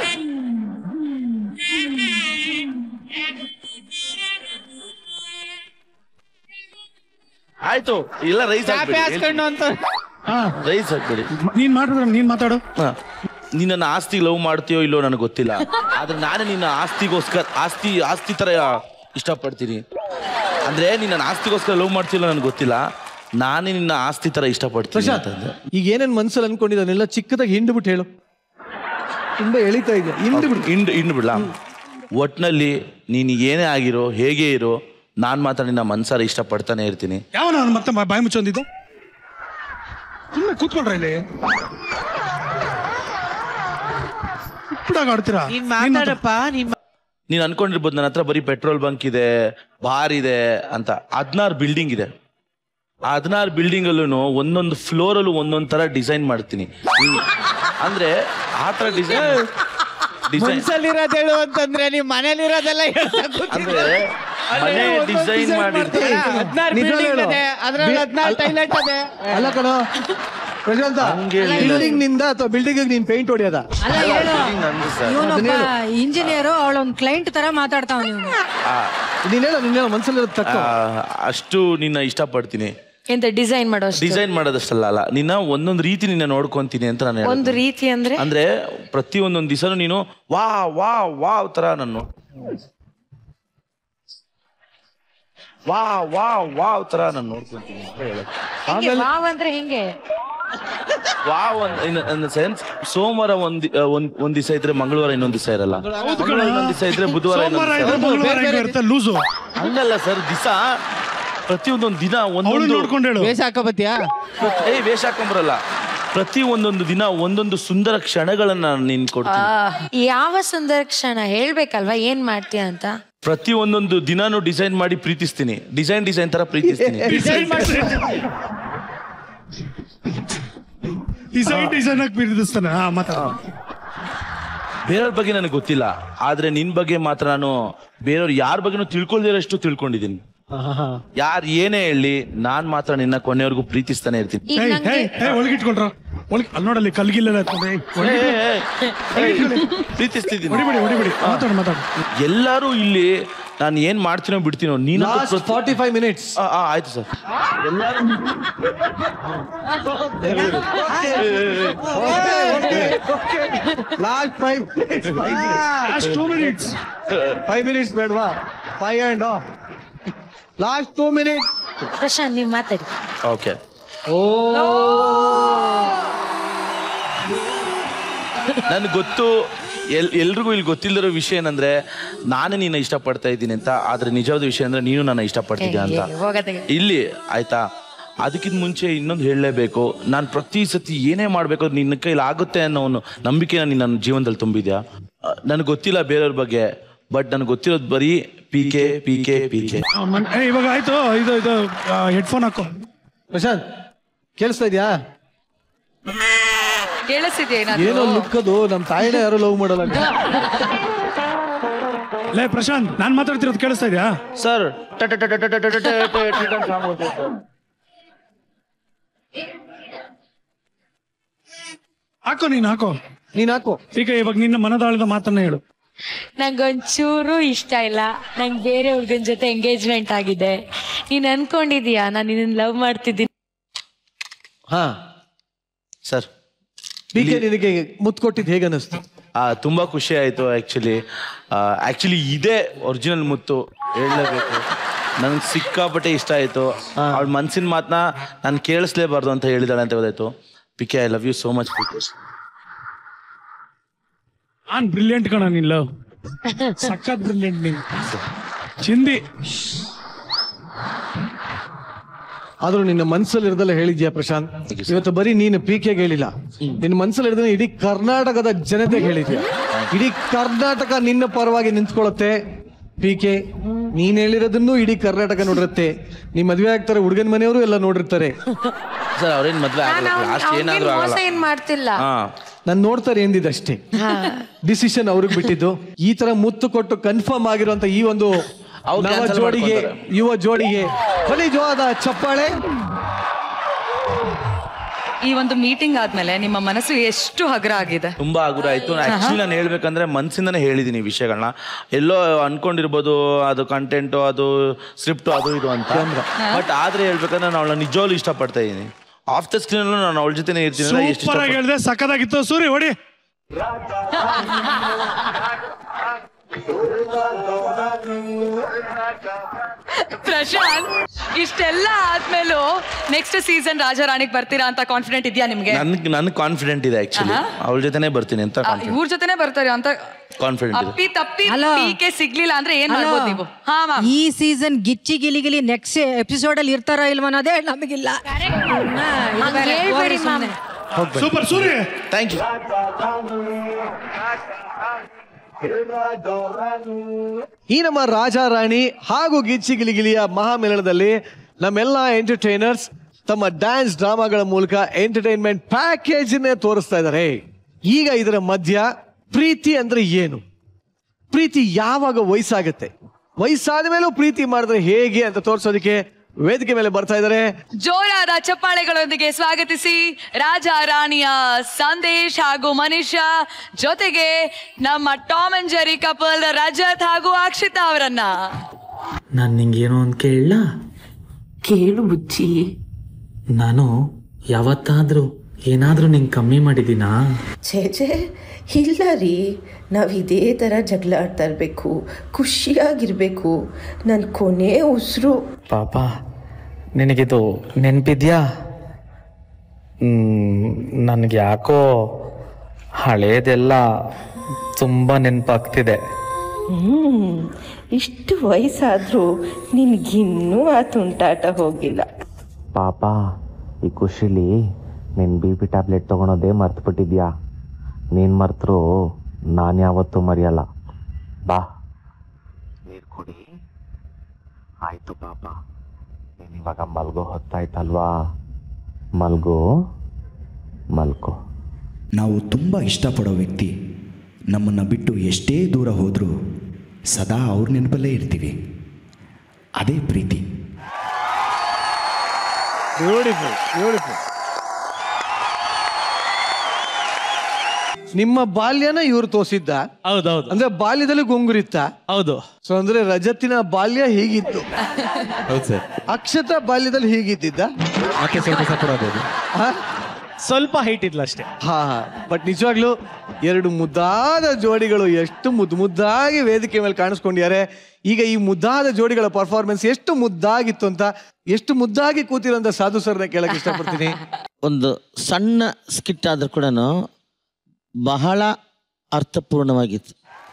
ಆಯ್ತು ಇಲ್ಲ ರೈಸ್ ಚಾಪೆ ಹಾಸ್ಕೊಂಡು ಅಂತ ರೈಸ್ ಹಾಕ್ಬೇಡಿ ನೀನ್ ಮಾಡಿದ್ರೆ ನೀನ್ ಮಾತಾಡು ಹಾ. ನೀನ್ ನನ್ನ ಆಸ್ತಿ ಲವ್ ಮಾಡ್ತೀಯೋ ಇಲ್ಲೋ ನನಗೆ ಗೊತ್ತಿಲ್ಲ ಆದ್ರೆ ನಾನು ನಿನ್ನ ಆಸ್ತಿಗೋಸ್ಕರ ಆಸ್ತಿ ಆಸ್ತಿ ತರ ಇಷ್ಟಪಡ್ತೀನಿ ಅಂದ್ರೆ ನೀನ್ ನನ್ನ ಆಸ್ತಿಗೋಸ್ಕರ ಲವ್ ಮಾಡ್ತೀಯೋ ನನಗೆ ಗೊತ್ತಿಲ್ಲ ನಾನೇ ನಿನ್ನ ಆಸ್ತಿ ತರ ಇಷ್ಟಪಡ್ತೀನಿ ಪ್ರಶಾಂತ್ ಅಂತಂದೆ. ಈಗ ಏನೇನ್ ಮನ್ಸಲ್ಲಿ ಅನ್ಕೊಂಡಿದ್ದಾನೆಲ್ಲ ಚಿಕ್ಕದಾಗಿ ಹಿಂಡು ಬಿಟ್ಟು ಹೇಳು ತುಂಬಾ ಎಳಿತಾ ಇದೆ ಹಿಂಡು ಬಿಡು ಇಂಡು ಇಂಡು ಬಿಡ್ಲಾ ಒಟ್ನಲ್ಲಿ ನೀನು ಏನೇ ಆಗಿರೋ ಹೇಗೆ ಇರೋ ನಾನ್ ಮಾತ್ರ ನಿನ್ನ ಮನ್ಸಾರ ಇಷ್ಟಪಡ್ತಾನೆ ಇರ್ತೀನಿ ಯಾವ ನಾನು ಮತ್ತೆ ಬಾ- ಬಾಯಿ ಮುಚ್ಚೊಂದಿದ್ದು ಸುಮ್ಮನೆ ಕೂತ್ಕೊಳ್ರ ಇಲ್ಲಿ ಇಪ್ಪಡಾಗ ಆಡ್ತೀರಾ ನೀನ್ ಮಾತಾಡಪ್ಪ ನೀನ್ ನೀನ್ ಅನ್ಕೊಂಡಿರ್ಬೋದು ನನ್ನ ಹತ್ರ ಬರೀ ಪೆಟ್ರೋಲ್ ಬಂಕ್ ಇದೆ ಬಾರ್ ಇದೆ ಅಂತ ಹದಿನಾರು ಬಿಲ್ಡಿಂಗ್ ಇದೆ ಆ ಹದಿನಾರು ಬಿಲ್ಡಿಂಗ್ ಅಲ್ಲೂ ಒಂದೊಂದು ಫ್ಲೋರ್ ಅಲ್ಲೂ ಒಂದೊಂದ್ ತರ ಡಿಸೈನ್ ಮಾಡ್ತೀನಿ ನೀನ್- ಅಂದ್ರೆ ಆ ತರ ಡಿಸೈನ್ ಡಿಸೈನ್ ಮನ್ಸಲ್ಲಿರೋದ್ ಹೇಳು ಅಂತಂದ್ರೆ ನೀವ್ ಮನೇಲಿರೋದೆಲ್ಲ ಅಂದ್ರೆ ಮನೆ ಡಿಸೈನ್ ಮಾಡಿರ್ತೀನಿ ಹದಿನಾರು ನಿಜ ಬಿಲ್ಡಿಂಗ್ ಹೇಳು. ಇದೆ ಅದ್ರಲ್ಲಿ ಬಿ- ಹದಿನಾರು ಅಲ್ಲ- ಟೈಲೆಟ್ ಇದೆ ಅಲ್ಲ ಕಣೋ ಪ್ರಶಾಂತ ಹಂಗೇನಿಲ್ಲ. ಬಿಲ್ಡಿಂಗ್ ನಿಂದ ಅಥವಾ ಬಿಲ್ಡಿಂಗ್ ನೀನ್ ಪೇಂಟ್ ಹೊಡಿಯೋದ ಅಲ್ಲ ಹೇಳು ನಂದು ಸರ್ ಇವನೊಬ್ಬ ಇಂಜಿನಿಯರು ಅವಳೊಂದ್ ಕ್ಲೈಂಟ್ ತರ ಮಾತಾಡ್ತಾವ ನೀವು ಆ, ನೀನ್ ಹೇಳೋ ನಿನ್ನ ಮನ್ಸಲ್ಲಿ ತಕ್ಕ ಆ, ಅಷ್ಟು ನಿನ್ನ ಇಷ್ಟಪಡ್ತೀನಿ ಎಂತ ಡಿಸೈನ್ ಮಾಡೋ ಅಷ್ಟು? ಡಿಸೈನ್ ಮಾಡೋದಷ್ಟಲ್ಲ ಅಲ್ಲ ನಿನ್ನ ಒಂದೊಂದು ರೀತಿ ನಿನ್ನ ನೋಡ್ಕೊಂತೀನಿ ಅಂತ ನಾನು ಹೇಳೋದು. ಒಂದು ರೀತಿ ಅಂದ್ರೆ ಅಂದ್ರೆ ಪ್ರತಿ ಒಂದೊಂದು ದಿವಸನೂ ನೀನು ವಾ ವಾ ವಾವ್ ತರ ನಾನು ವಾ ವಾ ವಾವ್ ತರ ನಾನು ನೋಡ್ಕೊಂತೀನಿ ಅಂತ ಹೇಳೋದು. ಹೆಂಗೆ ವಾವ್ ಅಂದ್ರೆ ಹೆಂಗೆ ವಾವ್ ಇನ್ ಸೆನ್ಸ್ ಸೋಮವಾರ ಒಂದ್ ಒಂದ್ ಒಂದ್ ದಿವಸ ಇದ್ರೆ ಮಂಗಳವಾರ ಇನ್ನೊಂದ್ ದಿವಸ ಇರಲ್ಲ ಮಂಗಳವಾರ ಇನ್ನೊಂದ್ ದಿವಸ ಇದ್ರೆ ಬುಧವಾರ ಇನ್ನೊಂದ್ ಸೋಮವಾರ ದಿವಸ ಇದ್ರೆ ಮಂಗಳವಾರ ಹೆಂಗೆ ಇರುತ್ತೆ ಲೂಸು ಹಂಗಲ್ಲ ಸರ್ ದಿವಸ ಪ್ರತಿಯೊಂದೊಂದು ದಿನ ಅವಳು ಒಂದೊಂದು ನೋಡ್ಕೊಂಡು ಹೇಳು ವೇಷ ಹಾಕೋಬತ್ತೀಯಾ ಏ ವೇಷ ಹಾಕೊಂಬರಲ್ಲ ಪ್ರತಿ ಒಂದೊಂದು ದಿನ ಒಂದೊಂದು ಸುಂದರ ಕ್ಷಣಗಳನ್ನ ನೀನ್ ಕೊಡ್ತೀನಿ ಯಾವ ಸುಂದರ ಕ್ಷಣ ಹೇಳ್ಬೇಕಲ್ವಾ ಏನ್ ಮಾಡ್ತೀಯ ಅಂತ ಪ್ರತಿ ಒಂದೊಂದು ದಿನಾನು ಡಿಸೈನ್ ಮಾಡಿ ಪ್ರೀತಿಸ್ತೀನಿ ಡಿಸೈನ್ ಡಿಸೈನ್ ತರ ಪ್ರೀತಿಸ್ತೀನಿ ಡಿಸೈನ್ ಡಿಸೈನ್ ಆಗಿ ಪ್ರೀತಿಸ್ತಾನೆ ಹಾ ಮಾತಾಡ ಬೇರೆಯವ್ರ ಬಗ್ಗೆ ನನಗೆ ಗೊತ್ತಿಲ್ಲ ಆದ್ರೆ ನಿನ್ ಬಗ್ಗೆ ಮಾತ್ರ ನಾನು ಬೇರೆಯವ್ರು ಯಾರ ಬಗ್ಗೆನೂ ತಿಳ್ಕೊಳ್ದಿರೋಷ್ಟು ತಿಳ್ಕೊಂಡಿದ್ದೀನಿ ಯಾರು ಏನೇ ಹೇಳಿ ನಾನ್ ಮಾತ್ರ ನಿನ್ನ ಕೊನೆವರೆಗೂ ಪ್ರೀತಿಸ್ತಾನೆ ಇರ್ತೀನಿ ಒಳಗಿಟ್ಕೊಂಡ್ರ ಒಳಗೆ ಅಲ್ಲಿ ನೋಡಲ್ಲಿ ಕಲ್ಗಿಲ್ಲ ಪ್ರೀತಿಸ್ತಿದ್ದೀನಿ ಹೊಡಿಬಿಡಿ ಹೊಡಿಬಿಡಿ ಮಾತಾಡು ಮಾತಾಡು ಎಲ್ಲಾರು ಇಲ್ಲಿ ನಾನು ಏನ್ ಮಾಡ್ತೀನೋ ಬಿಡ್ತೀನೋ ನೀನು ಫಾರ್ಟಿ ಫೈವ್ ಮಿನಿಟ್ಸ್ ಆಯ್ತು sir last five last two minutes five minutes ಬೇಡವಾ five and last two minutes Prashanth ನೀವು ಮಾತಾಡಿ ಓಕೆ ನನ್ಗೆ ಗೊತ್ತು ಎಲ್ ಎಲ್ರಿಗೂ ಇಲ್ಲಿ ಗೊತ್ತಿಲ್ಲದಿರೋ ವಿಷಯ ಏನಂದ್ರೆ ನಾನು ನಿನ್ನ ಇಷ್ಟಪಡ್ತಾ ಇದ್ದೀನಿ ಅಂತ ಆದ್ರೆ ನಿಜವಾದ ವಿಷಯ ಅಂದ್ರೆ ನೀನು ನನ್ನ ಇಷ್ಟಪಡ್ತಿದ್ಯಾ ಅಂತ ಹೋಗತ್ತೆ ಇಲ್ಲಿ ಆಯ್ತಾ ಅದಕ್ಕಿಂತ ಮುಂಚೆ ಇನ್ನೊಂದು ಹೇಳಲೇಬೇಕು ನಾನು ಪ್ರತಿ ಸತಿ ಏನೇ ಮಾಡಬೇಕು ನಿನ್ನ ಕೈಲಿ ಆಗುತ್ತೆ ಅನ್ನೋ ಒಂದು ನಂಬಿಕೆ ನೀನು ನನ್ನ ಜೀವನದಲ್ಲಿ ತುಂಬಿದ್ಯಾ ನನಗೆ ಗೊತ್ತಿಲ್ಲ ಬೇರೆಯವ್ರ ಬಗ್ಗೆ ಬಟ್ ನನಗೆ ಗೊತ್ತಿರೋದು ಬರೀ P K P K P K ಇವಾಗ ಆಯ್ತು ಇದು ಇದು ಹೆಡ್ಫೋನ್ ಹಾಕೋ ಪ್ರಶಾಂತ್ ಕೇಳಿಸ್ತಾ ಇದ್ಯಾ ಕೇಳಿಸಿದ್ಯಾ ಏನೋ ಏನಾದ್ರು ಲುಕ್ ಅದು ನಮ್ ತಾಯಿನೇ ಯಾರು ಲವ್ ಮಾಡಲ್ಲ ಅಂತ. ಲೇ ಪ್ರಶಾಂತ್ ನಾನ್ ಮಾತಾಡ್ತಿರೋದು ಕೇಳಿಸ್ತಾ ಇದೆಯಾ ಸರ್ ಹಾಕೋ ನೀನ್ ಹಾಕೋ ನೀನ್ ಹಾಕೋ ಈಗ ಇವಾಗ ನಿನ್ನ ಮನದಾಳದ ಮಾತನ್ನ ಹೇಳು ನಂಗೊಂಚೂರು ಇಷ್ಟ ಇಲ್ಲ ನಂಗೆ ಬೇರೆ ಹುಡುಗನ ಜೊತೆ ಎಂಗೇಜ್ಮೆಂಟ್ ಆಗಿದೆ ನೀನ್ ಅನ್ಕೊಂಡಿದೀಯಾ ನಾನು ನಿನ್ನ ಲವ್ ಮಾಡ್ತಿದ್ದೀನಿ ಹಾ ಸರ್ ಪಿ ಕೆ ನಿನಗೆ ಮುತ್ತು ಕೊಟ್ಟಿದ್ದು ಹೇಗೆ ಅನಿಸ್ತು ಆ, ತುಂಬಾ ಖುಷಿ ಆಯ್ತು ಆಕ್ಚುಲಿ ಆಕ್ಚುಲಿ ಇದೇ ಒರಿಜಿನಲ್ ಮುತ್ತು ಹೇಳಲೇಬೇಕು ನನಗೆ ಸಿಕ್ಕಾಪಟ್ಟೆ ಇಷ್ಟ ಆಯ್ತು ಅವಳ ಮನ್ಸಿನ ಮಾತನ್ನ ನಾನು ಕೇಳಿಸ್ಲೇಬಾರ್ದು ಅಂತ ಹೇಳಿದಾಳೆ ಅಂತ ಗೊತ್ತಾಯ್ತು P K I love you so much ನಾನ್ ಬ್ರಿಲಿಯಂಟ್ ಕಣ ನೀನ್ ಲವ್ ಸಖತ್ ಬ್ರಿಲಿಯಂಟ್ ನೀನ್ ಚಿಂದಿ ಆದ್ರೂ ನಿನ್ನ ಮನ್ಸಲ್ಲಿ ಇರ್ದಲ್ಲ ಹೇಳಿದ್ಯಾ ಪ್ರಶಾಂತ್ ಇವತ್ತು ಬರೀ ನೀನು ಪಿ ಕೆಗೆ ಹೇಳಿಲ್ಲ ನಿನ್ನ ಮನ್ಸಲ್ಲಿ ಇರ್ದಲ್ಲ ಇಡೀ ಕರ್ನಾಟಕದ ಜನತೆಗೆ ಹೇಳಿದ್ಯಾ ಇಡೀ ಕರ್ನಾಟಕ ನಿನ್ನ ಪರವಾಗಿ ನಿಂತ್ಕೊಳ್ಳುತ್ತೆ ಪಿ ಕೆ ನೀನ್ ಹೇಳಿರೋದನ್ನು ಇಡೀ ಕರ್ನಾಟಕ ನೋಡಿರುತ್ತೆ ನೀ ಮದ್ವೆ ಆಗ್ತಾರೆ ಹುಡುಗನ ಮನೆಯವರು ಎಲ್ಲ ನೋಡಿರ್ತಾರೆ ಸರ್ ಅವ್ರೇನ್ ಮದ್ವೆ ಆಗಲ್ಲ ಲಾಸ್ಟ್ ಏನಾದ್ರೂ ಮೋಸ ಆಗಲ್ಲ ಏನ್ ಮಾಡ್ತಿಲ್ಲ ಹಾ ನಾನು ನೋಡ್ತಾರೆ ಎಂದಿದ್ದಷ್ಟೇ ಡಿಸಿಷನ್ ಅವ್ರಿಗೆ ಬಿಟ್ಟಿದ್ದು ಈ ತರ ಮುತ್ತು ಕೊಟ್ಟು ಕನ್ಫರ್ಮ್ ಆಗಿರುವಂತ ಈ ಒಂದು ಅವ್ರು ನವ cancel ಜೋಡಿಗೆ ಮಾಡ್ಕೊಂತಾರೆ. ಯುವ ಜೋಡಿಗೆ ಖನಿಜವಾದ ಚಪ್ಪಾಳೆ ಈ ಒಂದು ಮೀಟಿಂಗ್ ಆದ್ಮೇಲೆ ನಿಮ್ಮ ಮನಸ್ಸು ಎಷ್ಟು ಹಗುರ ಆಗಿದೆ ತುಂಬಾ ಹಗುರ ಆಯ್ತು ಆಕ್ಚುಲಿ ನಾನು ಹೇಳ್ಬೇಕಂದ್ರೆ ಮನ್ಸಿಂದನೇ ಹೇಳಿದೀನಿ ವಿಷಯಗಳನ್ನ ಎಲ್ಲೋ ಅನ್ಕೊಂಡಿರ್ಬೋದು ಅದು ಕಂಟೆಂಟ್ ಅದು ಸ್ಕ್ರಿಪ್ಟ್ ಅದು ಇದು ಅಂತ ಬಟ್ ಆದ್ರೆ ಹೇಳ್ಬೇಕಂದ್ರೆ ನಾನು ಅವಳನ್ನ ನಿಜವಾಗ್ಲೂ ಇಷ್ಟಪಡ್ತಾ ಇದೀನಿ ಆಫ್ ದ ಸ್ಕ್ರೀನ್ ನಾನು ಅವಳ ಜೊತೆನೇ ಇರ್ತೀನಿ ಅಂದ್ರೆ ಎಷ್ಟು ಸೂಪರ್ ಆಗಿ ಇಷ್ಟಪಡ್ತೀನಿ. ಹೇಳ್ದೆ ಸಖತ್ತಾಗಿತ್ತು ಸೂರಿ ಹೊಡಿ ಪ್ರಶಾಂತ್ ಇಷ್ಟೆಲ್ಲ ಆದ್ಮೇಲೂ ನೆಕ್ಸ್ಟ್ ಸೀಸನ್ ರಾಜಾರಾಣಿಗ್ ಬರ್ತೀರಾ ಅಂತ ಕಾನ್ಫಿಡೆಂಟ್ ಇದೆಯಾ ನಿಮ್ಗೆ ನನ್ಗೆ ನನ್ ಕಾನ್ಫಿಡೆಂಟ್ ಇದೆ ಆಕ್ಚುಲಿ ಆಹಾ. ಅವಳ ಜೊತೆನೇ ಬರ್ತೀನಿ ಅಂತ ಇವ್ರ ಜೊತೆನೆ ಬರ್ತಾರೆ ಅಂತ ಕಾನ್ಫಿಡೆಂಟ್ ಇದೆ ಅಪ್ಪಿ ತಪ್ಪಿ ಹಲೋ. ಪೀಕೆ ಸಿಗ್ಲಿಲ್ಲ ಅಂದ್ರೆ ಏನ್ ಹಲೋ. ಮಾಡ್ಬೋದು ನೀವು ಹಾ ಮ್ಯಾಮ್ ಈ season Gicchi Gili Gili next episode ಅಲ್ಲಿ ಇರ್ತಾರ ಇಲ್ವ ಅನ್ನೋದೇ ನಮಗಿಲ್ಲ ಹಂಗ್ ಹೇಳ್ಬೇಡಿ ma'am super Suri thank you ಈ ನಮ್ಮ ರಾಜ ರಾಣಿ ಹಾಗೂ ಗಿಚ್ಚಿ ಗಿಲಿಗಿಲಿಯ ಮಹಾಮೇಳನದಲ್ಲಿ ನಮ್ಮೆಲ್ಲ ಎಂಟರ್ಟೈನರ್ಸ್ ತಮ್ಮ ಡ್ಯಾನ್ಸ್ ಡ್ರಾಮಾಗಳ ಮೂಲಕ ಎಂಟರ್ಟೈನ್ಮೆಂಟ್ ಪ್ಯಾಕೇಜ್ ತೋರಿಸ್ತಾ ಇದ್ದಾರೆ ಈಗ ಇದರ ಮಧ್ಯ ಪ್ರೀತಿ ಅಂದ್ರೆ ಏನು ಪ್ರೀತಿ ಯಾವಾಗ ವಯಸ್ಸಾಗತ್ತೆ ವಯಸ್ಸಾದ ಮೇಲೂ ಪ್ರೀತಿ ಮಾಡಿದ್ರೆ ಹೇಗೆ ಅಂತ ತೋರಿಸೋದಕ್ಕೆ ವೇದಿಕೆ ಮೇಲೆ ಬರ್ತಾ ಇದ್ದಾರೆ ಜೋರಾದ ಚಪ್ಪಾಳೆಗಳೊಂದಿಗೆ ಸ್ವಾಗತಿಸಿ ರಾಜ ರಾಣಿಯ ಸಂದೇಶ್ ಹಾಗೂ ಮನೀಷಾ ಜೊತೆಗೆ ನಮ್ಮ Tom and Jerry couple Rajat ಹಾಗೂ ಅಕ್ಷಿತಾ ಅವರನ್ನ ನಾನು ನಿಂಗೇನೋ ಅಂತ ಕೇಳಲ್ಲ ಕೇಳು ಬುಚ್ಚಿ ನಾನು ಯಾವತ್ತಾದ್ರೂ ಏನಾದ್ರೂ ನಿಂಗೆ ಕಮ್ಮಿ ಮಾಡಿದ್ದೀನಾ ಛೇ ಛೇ ಇಲ್ಲ ರೀ ನಾವು ಇದೇ ಥರ ಜಗಳ ಆಡ್ತಾ ಇರಬೇಕು ಖುಷಿಯಾಗಿರಬೇಕು ನನ್ನ ಕೊನೆ ಉಸಿರು ಪಾಪ ನಿನಗಿದು ನೆನಪಿದ್ಯಾ ನನಗೆ ಯಾಕೋ ಹಳೇದೆಲ್ಲ ತುಂಬ ನೆನಪಾಗ್ತಿದೆ ಹ್ಮ್ ಇಷ್ಟು ವಯಸ್ಸಾದರೂ ನಿನಗಿನ್ನೂ ಆ ತುಂಟಾಟ ಹೋಗಿಲ್ಲ ಪಾಪ ಈ ಖುಷಿಲಿ ನೀನು ಬಿ ಪಿ ಟ್ಯಾಬ್ಲೆಟ್ ತೊಗೊಳೋದೇ ಮರ್ತ್ಬಿಟ್ಟಿದ್ಯಾ ನೀನು ಮರ್ತರು ನಾನು ಯಾವತ್ತೂ ಮರೆಯಲ್ಲ ಬಾ ನೀರು ಕೊಡಿ ಆಯ್ತು ಪಾಪ ನೀನ್ ಇವಾಗ ಮಲ್ಗೋ ಹೊತ್ತಾಯ್ತಲ್ವಾ ಮಲ್ಗೋ ಮಲ್ಕೋ ನಾವು ತುಂಬ ಇಷ್ಟಪಡೋ ವ್ಯಕ್ತಿ ನಮ್ಮನ್ನು ಬಿಟ್ಟು ಎಷ್ಟೇ ದೂರ ಹೋದರೂ ಸದಾ ಅವ್ರ ನೆನಪಲ್ಲೇ ಇರ್ತೀವಿ ಅದೇ ಪ್ರೀತಿ ಬ್ಯೂಟಿಫುಲ್ ಬ್ಯೂಟಿಫುಲ್ ನಿಮ್ಮ ಬಾಲ್ಯನ ಇವ್ರು ತೋರಿಸಿದ್ದ ಹೌದೌದು ಅಂದ್ರೆ ಬಾಲ್ಯದಲ್ಲಿ ಗುಂಗುರಿತ್ತ ಹೌದು ಸೊ ಅಂದ್ರೆ ರಜತ್ತಿನ ಬಾಲ್ಯ ಹೀಗಿತ್ತು ಹೌದು ಸರ್ ಅಕ್ಷತ ಬಾಲ್ಯದಲ್ಲಿ ಹೀಗಿದ್ದಿದ್ದ ಮತ್ತೆ ಸ್ವಲ್ಪ ಸಪೋರ್ಟ್ ಆಗ್ಬೋದು ಸ್ವಲ್ಪ ಹೈಟ್ ಇದ್ಲ ಅಷ್ಟೇ ಹಾ ಬಟ್ ನಿಜವಾಗ್ಲೂ ಎರಡು ಮುದ್ದಾದ ಜೋಡಿಗಳು ಎಷ್ಟು ಮುದ್ದು ಮುದ್ದಾಗಿ ವೇದಿಕೆ ಮೇಲೆ ಕಾಣಿಸ್ಕೊಂಡಿದ್ದಾರೆ ಈಗ ಈ ಮುದ್ದಾದ ಜೋಡಿಗಳ ಪರ್ಫಾರ್ಮೆನ್ಸ್ ಎಷ್ಟು ಮುದ್ದಾಗಿತ್ತು ಅಂತ ಎಷ್ಟು ಮುದ್ದಾಗಿ ಕೂತಿರೋಂಥ ಸಾಧು ಸರ್ನ ಕೇಳಕ್ ಇಷ್ಟಪಡ್ತೀನಿ ಒಂದು ಸಣ್ಣ ಸ್ಕಿಟ್ ಆದ್ರೂ ಕೂಡ ಬಹಳ ಅರ್ಥಪೂರ್ಣವಾಗಿತ್ತು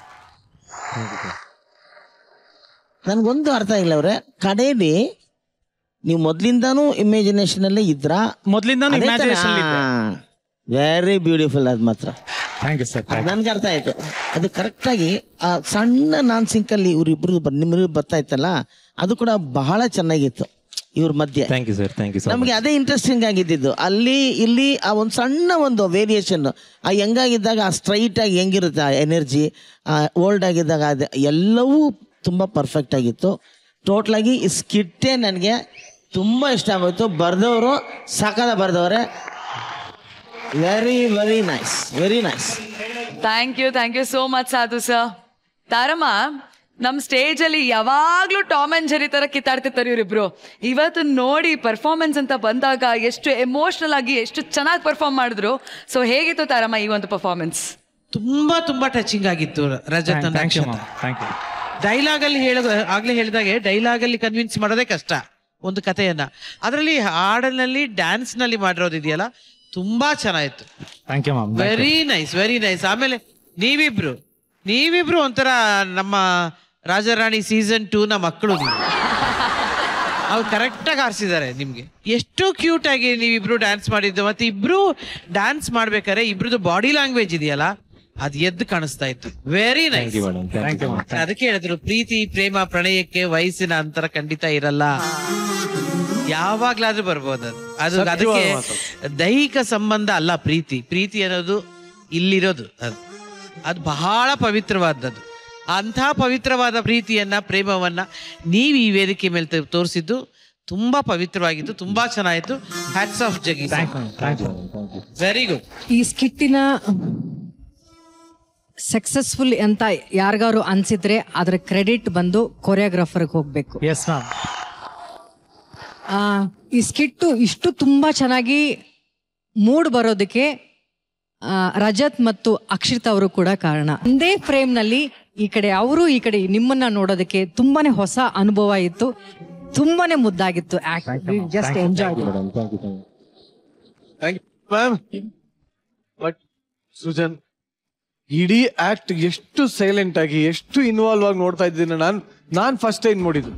ನನ್ಗೊಂದು ಅರ್ಥ ಆಗಿಲ್ಲ ಅವ್ರೆ ಕಡೆಯಲ್ಲಿ ನೀವು ಮೊದ್ಲಿಂದಾನು ಇಮ್ಯಾಜಿನೇಷನ್ ಅಲ್ಲೇ ಇದ್ರ ಮೊದ್ಲಿಂದಾನು imagination ಅಲ್ಲಿ ಇದ್ದೆ. ವೆರಿ ಬ್ಯೂಟಿಫುಲ್ ಅದು ಮಾತ್ರ ಥ್ಯಾಂಕ್ ಯು ಸರ್ ನನ್ಗೆ ಅರ್ಥ ಆಯ್ತು ಅದು ಕರೆಕ್ಟಾಗಿ ಆ ಸಣ್ಣ ನಾನ್ ಸಿಂಕಲ್ಲಿ ಇವ್ರಿಬ್ರು ನಿಮ್ಮಿಬ್ರು ಬರ್ತಾ ಇತ್ತಲ್ಲ ಅದು ಕೂಡ ಬಹಳ ಚೆನ್ನಾಗಿತ್ತು ಇವ್ರ ಮಧ್ಯೆ thank you sir thank you so ನಮಗೆ ಅದೇ ಇಂಟ್ರೆಸ್ಟಿಂಗ್ ಆಗಿದ್ದಿದ್ದು ಅಲ್ಲಿ ಇಲ್ಲಿ ಆ ಒಂದು ಸಣ್ಣ ಒಂದು ವೇರಿಯೇಷನ್ ಆ ಹೆಂಗಾಗಿದ್ದಾಗ ಆ ಸ್ಟ್ರೈಟ್ ಆಗಿ ಹೆಂಗಿರುತ್ತೆ ಆ ಎನರ್ಜಿ ಓಲ್ಡ್ ಆಗಿದ್ದಾಗ ಅದು ಎಲ್ಲವೂ ತುಂಬ ಪರ್ಫೆಕ್ಟ್ ಆಗಿತ್ತು ಟೋಟ್ಲಾಗಿ ಈ ಸ್ಕಿಟ್ಟೇ ನನಗೆ ತುಂಬ ಇಷ್ಟ ಆಗೋಯ್ತು ಬರೆದವರು ಸಕದ ಬರೆದವ್ರೆ very very nice very nice thank you thank you so much Sadhu sir Taramma ನಮ್ ಸ್ಟೇಜ್ ಅಲ್ಲಿ ಯಾವಾಗ್ಲೂ ಟಾಮ್ ಅಂಡ್ ಜೆರಿ ತರ ಕಿತ್ತಾಡ್ತಿರ್ತಾರೆ ಇವರಿಬ್ರು ಇವತ್ತು ನೋಡಿ ಪರ್ಫಾರ್ಮೆನ್ಸ್ ಅಂತ ಬಂದಾಗ ಎಷ್ಟು ಎಮೋಷನಲ್ ಆಗಿ ಎಷ್ಟು ಚೆನ್ನಾಗಿ ಪರ್ಫಾರ್ಮ್ ಮಾಡಿದ್ರು ಸೊ ಹೇಗಿತ್ತು ತಾರಮ್ಮ ಈ ಒಂದು ಪರ್ಫಾರ್ಮೆನ್ಸ್ ತುಂಬಾ ತುಂಬಾ ಟಚಿಂಗ್ ಆಗಿತ್ತು Rajat and thank you Akshata. Thank you dialogue ಅಲ್ಲಿ ಹೇಳ ಆಗ್ಲೇ ಹೇಳಿದಾಗೆ ಡೈಲಾಗ್ ಅಲ್ಲಿ ಕನ್ವಿನ್ಸ್ ಮಾಡೋದೇ ಕಷ್ಟ ಒಂದು ಕಥೆಯನ್ನ ಅದರಲ್ಲಿ ಹಾಡಿನಲ್ಲಿ ಡ್ಯಾನ್ಸ್ ನಲ್ಲಿ ಮಾಡಿರೋದಿದೆಯಲ್ಲ ತುಂಬಾ ಚೆನ್ನಾಗಿತ್ತು thank you ma'am very nice very nice ಆಮೇಲೆ ನೀವಿಬ್ರು ನೀವಿಬ್ರು ಒಂಥರ ನಮ್ಮ ರಾಜಾರಾಣಿ ಸೀಸನ್ ಟೂ ನ ಮಕ್ಕಳು ನೀವು ಅವ್ರು ಕರೆಕ್ಟಾಗಿ ಆರಿಸಿದ್ದಾರೆ ನಿಮ್ಗೆ ಎಷ್ಟು ಕ್ಯೂಟ್ ಆಗಿ ನೀವಿಬ್ರು ಡ್ಯಾನ್ಸ್ ಮಾಡಿದ್ದು ಮತ್ತೆ ಇಬ್ರು ಡ್ಯಾನ್ಸ್ ಮಾಡ್ಬೇಕಾದ್ರೆ ಇಬ್ರದ್ದು ಬಾಡಿ ಲ್ಯಾಂಗ್ವೇಜ್ ಇದೆಯಲ್ಲ ಅದ್ ಎದ್ದು ಕಾಣಿಸ್ತಾ ಇತ್ತು very nice you madam thank you ಅದಕ್ಕೆ ಹೇಳಿದ್ರು ಪ್ರೀತಿ ಪ್ರೇಮ ಪ್ರಣಯಕ್ಕೆ ವಯಸ್ಸಿನ ಅಂತರ ಖಂಡಿತ ಇರಲ್ಲ ಯಾವಾಗ್ಲಾದ್ರೂ ಬರ್ಬೋದು ಅದು ಅದು ಸತ್ಯವಾದ ಅದಕ್ಕೆ ಮಾತು. ದೈಹಿಕ ಸಂಬಂಧ ಅಲ್ಲ ಪ್ರೀತಿ ಪ್ರೀತಿ ಅನ್ನೋದು ಇಲ್ಲಿರೋದು ಅದು ಅದು ಬಹಳ ಪವಿತ್ರವಾದದ್ದು ಅಂಥ ಪವಿತ್ರವಾದ ಪ್ರೀತಿಯನ್ನ ಪ್ರೇಮವನ್ನ ನೀವು ಈ ವೇದಿಕೆ ಮೇಲೆ ತ- ತೋರಿಸಿದ್ದು ತುಂಬಾ ಪವಿತ್ರವಾಗಿತ್ತು ತುಂಬಾ ಚೆನ್ನಾಗಿತ್ತು ಹ್ಯಾಟ್ಸ್ ಆಫ್ ಜಗಿ thank you thank you very good ಈ ಸ್ಕಿಟ್ಟಿನ ಸಕ್ಸಸ್ಫುಲ್ ಅಂತ ಯಾರಿಗಾರು ಅನ್ಸಿದ್ರೆ ಅದ್ರ ಕ್ರೆಡಿಟ್ ಬಂದು ಕೊರಿಯೋಗ್ರಾಫರ್ಗೆ ಹೋಗ್ಬೇಕು ಎಸ್ ಮ್ಯಾಮ್ ಆ, ಈ ಸ್ಕಿಟ್ಟು ಇಷ್ಟು ತುಂಬಾ ಚೆನ್ನಾಗಿ ಮೂಡ್ ಬರೋದಕ್ಕೆ ಆ, ರಜತ್ ಮತ್ತು ಅಕ್ಷಿತ್ ಅವರು ಕೂಡ ಕಾರಣ ಒಂದೇ ಫ್ರೇಮ್ ನಲ್ಲಿ ಈ ಕಡೆ ಅವರು ಈ ಕಡೆ ನಿಮ್ಮನ್ನ ನೋಡೋದಕ್ಕೆ ತುಂಬಾನೇ ಹೊಸ ಅನುಭವ ಇತ್ತು ತುಂಬಾನೇ ಮುದ್ದಾಗಿತ್ತು just enjoy madam thank you thank you ma'am but Sujan ಇಡೀ ಆಕ್ಟ್ ಎಷ್ಟು ಸೈಲೆಂಟ್ ಆಗಿ ಎಷ್ಟು ಇನ್ವಾಲ್ವ್ ಆಗಿ ನೋಡ್ತಾ ಇದ್ದೀನಿ ನಾನು ನಾನ್ ಫಸ್ಟ್ ಟೈಮ್ ನೋಡಿದ್ದು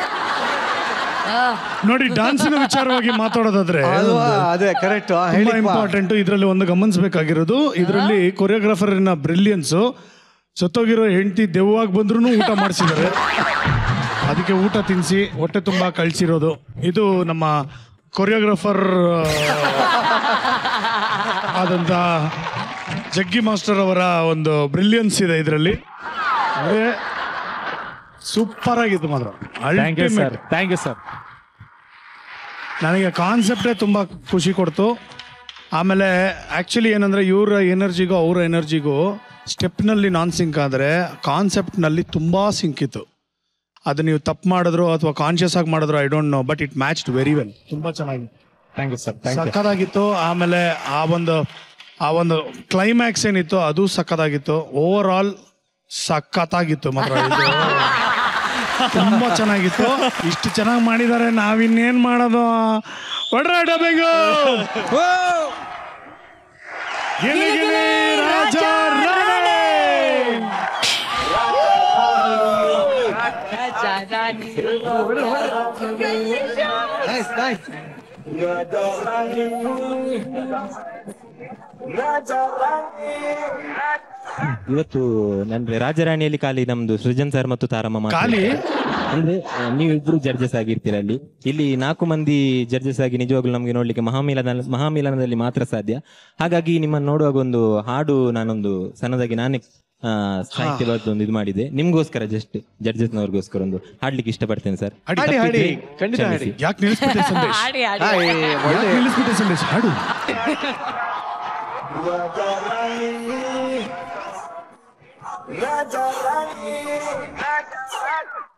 ನೋಡಿ ಡಾನ್ಸಿನ ವಿಚಾರವಾಗಿ ಮಾತಾಡೋದಾದ್ರೆ ಅಲ್ವಾ ಅದೇ ಕರೆಕ್ಟ್ ತುಂಬಾ ಇಂಪಾರ್ಟೆಂಟ್ ಇದರಲ್ಲಿ ಒಂದು ಗಮನಿಸಬೇಕಾಗಿರೋದು ಇದರಲ್ಲಿ ಕೊರಿಯೋಗ್ರಾಫರ್ನ ಬ್ರಿಲಿಯನ್ಸ್ ಸತ್ತೋಗಿರೋ ಹೆಂಡತಿ ದೆವ್ವಾಗಿ ಬಂದ್ರು ಊಟ ಮಾಡಿಸಿದ್ದಾರೆ ಅದಕ್ಕೆ ಊಟ ತಿನ್ನಿಸಿ ಹೊಟ್ಟೆ ತುಂಬಾ ಕಳ್ಸಿರೋದು ಇದು ನಮ್ಮ ಕೊರಿಯೋಗ್ರಾಫರ್ ಆದಂತ ಜಗ್ಗಿ ಮಾಸ್ಟರ್ ಅವರ ಒಂದು ಬ್ರಿಲಿಯನ್ಸ್ ಇದೆ ಇದರಲ್ಲಿ ಅಂದ್ರೆ ಸೂಪರ್ ಆಗಿತ್ತು ಮಾತ್ರ thank you sir Ultimate. Thank you sir ನನಗೆ ಕಾನ್ಸೆಪ್ಟೇ ತುಂಬ ಖುಷಿ ಕೊಡ್ತು ಆಮೇಲೆ ಆ್ಯಕ್ಚುಲಿ ಏನಂದರೆ ಇವರ ಎನರ್ಜಿಗೂ ಅವರ ಎನರ್ಜಿಗೂ ಸ್ಟೆಪ್ನಲ್ಲಿ ನಾನ್ ಸಿಂಕ್ ಆದರೆ ಕಾನ್ಸೆಪ್ಟ್ನಲ್ಲಿ ತುಂಬ ಸಿಂಕ್ ಇತ್ತು ಅದು ನೀವು ತಪ್ಪು ಮಾಡಿದ್ರು ಅಥವಾ ಕಾನ್ಷಿಯಸ್ ಆಗಿ ಮಾಡಿದ್ರು I don't know but it matched very well ತುಂಬ ಚೆನ್ನಾಗಿ thank you sir thank you ಸಕ್ಕದಾಗಿತ್ತು ಆಮೇಲೆ ಆ ಒಂದು ಆ ಒಂದು ಕ್ಲೈಮ್ಯಾಕ್ಸ್ ಏನಿತ್ತು ಅದು ಸಕ್ಕದಾಗಿತ್ತು ಓವರ್ ಆಲ್ ಸಕ್ಕತ್ತಾಗಿತ್ತು ಮಾತ್ರ ಇದು ತುಂಬಾ ಚೆನ್ನಾಗಿತ್ತು ಇಷ್ಟು ಚೆನ್ನಾಗಿ ಮಾಡಿದ್ದಾರೆ ನಾವಿನ್ನೇನ್ ಮಾಡೋದು ಹೊಡ್ರ dubbing Gili Gili Raja Rani. Nice nice ಇವತ್ತು ಅಂದ್ರೆ ರಾಜರಾಣಿಯಲ್ಲಿ ಖಾಲಿ ನಮ್ದು ಸೃಜನ್ ಸರ್ ಮತ್ತು ತಾರಮ್ಮ ಮಾತ್ರ ಖಾಲಿ? ಇರ್ತಾರೆ. ಅಂದ್ರೆ ಆ, ನೀವಿಬ್ರು ಜಡ್ಜಸ್ ಆಗಿರ್ತೀರ ಅಲ್ಲಿ ಇಲ್ಲಿ ನಾಲ್ಕು ಮಂದಿ ಜಡ್ಜಸ್ ಆಗಿ ನಿಜವಾಗ್ಲೂ ನಮ್ಗೆ ನೋಡ್ಲಿಕ್ಕೆ ಮಹಾಮಿಲನ ಮಹಾಮಿಲನದಲ್ಲಿ ಮಾತ್ರ ಸಾಧ್ಯ ಹಾಗಾಗಿ ನಿಮ್ಮನ್ನು ನೋಡುವಾಗ ಒಂದು ಹಾಡು ನಾನೊಂದು ಸಣ್ಣದಾಗಿ ನಾನೇ ಆ, ಸಾಹಿತ್ಯ ಬರೆದು ಒಂದು ಇದು ಮಾಡಿದೆ ನಿಮ್ಗೋಸ್ಕರ ಜಸ್ಟ್ ಜಡ್ಜಸ್ನವ್ರಿಗೋಸ್ಕರ ಒಂದು ಹಾಡ್ಲಿಕ್ಕೆ ಇಷ್ಟಪಡ್ತೇನೆ ಸರ್ ಹಾಡಿ, ಹಾಡಿ. ಖಂಡಿತ ಹಾಡಿ. ಯಾಕೆ ನಿಲ್ಲಿಸ್ಬಿಟ್ಟೆ ಸಂದೇಶ್ ಹಾಡಿ, ಹಾಡಿ. ಹಾಯ್, ಯಾಕೆ ಒಳ್ಳೆ- ನಿಲ್ಲಿಸ್ಬಿಟ್ಟೆ ಸಂದೇಶ್ ಹಾಡು ರಾಜ ರಾಣಿ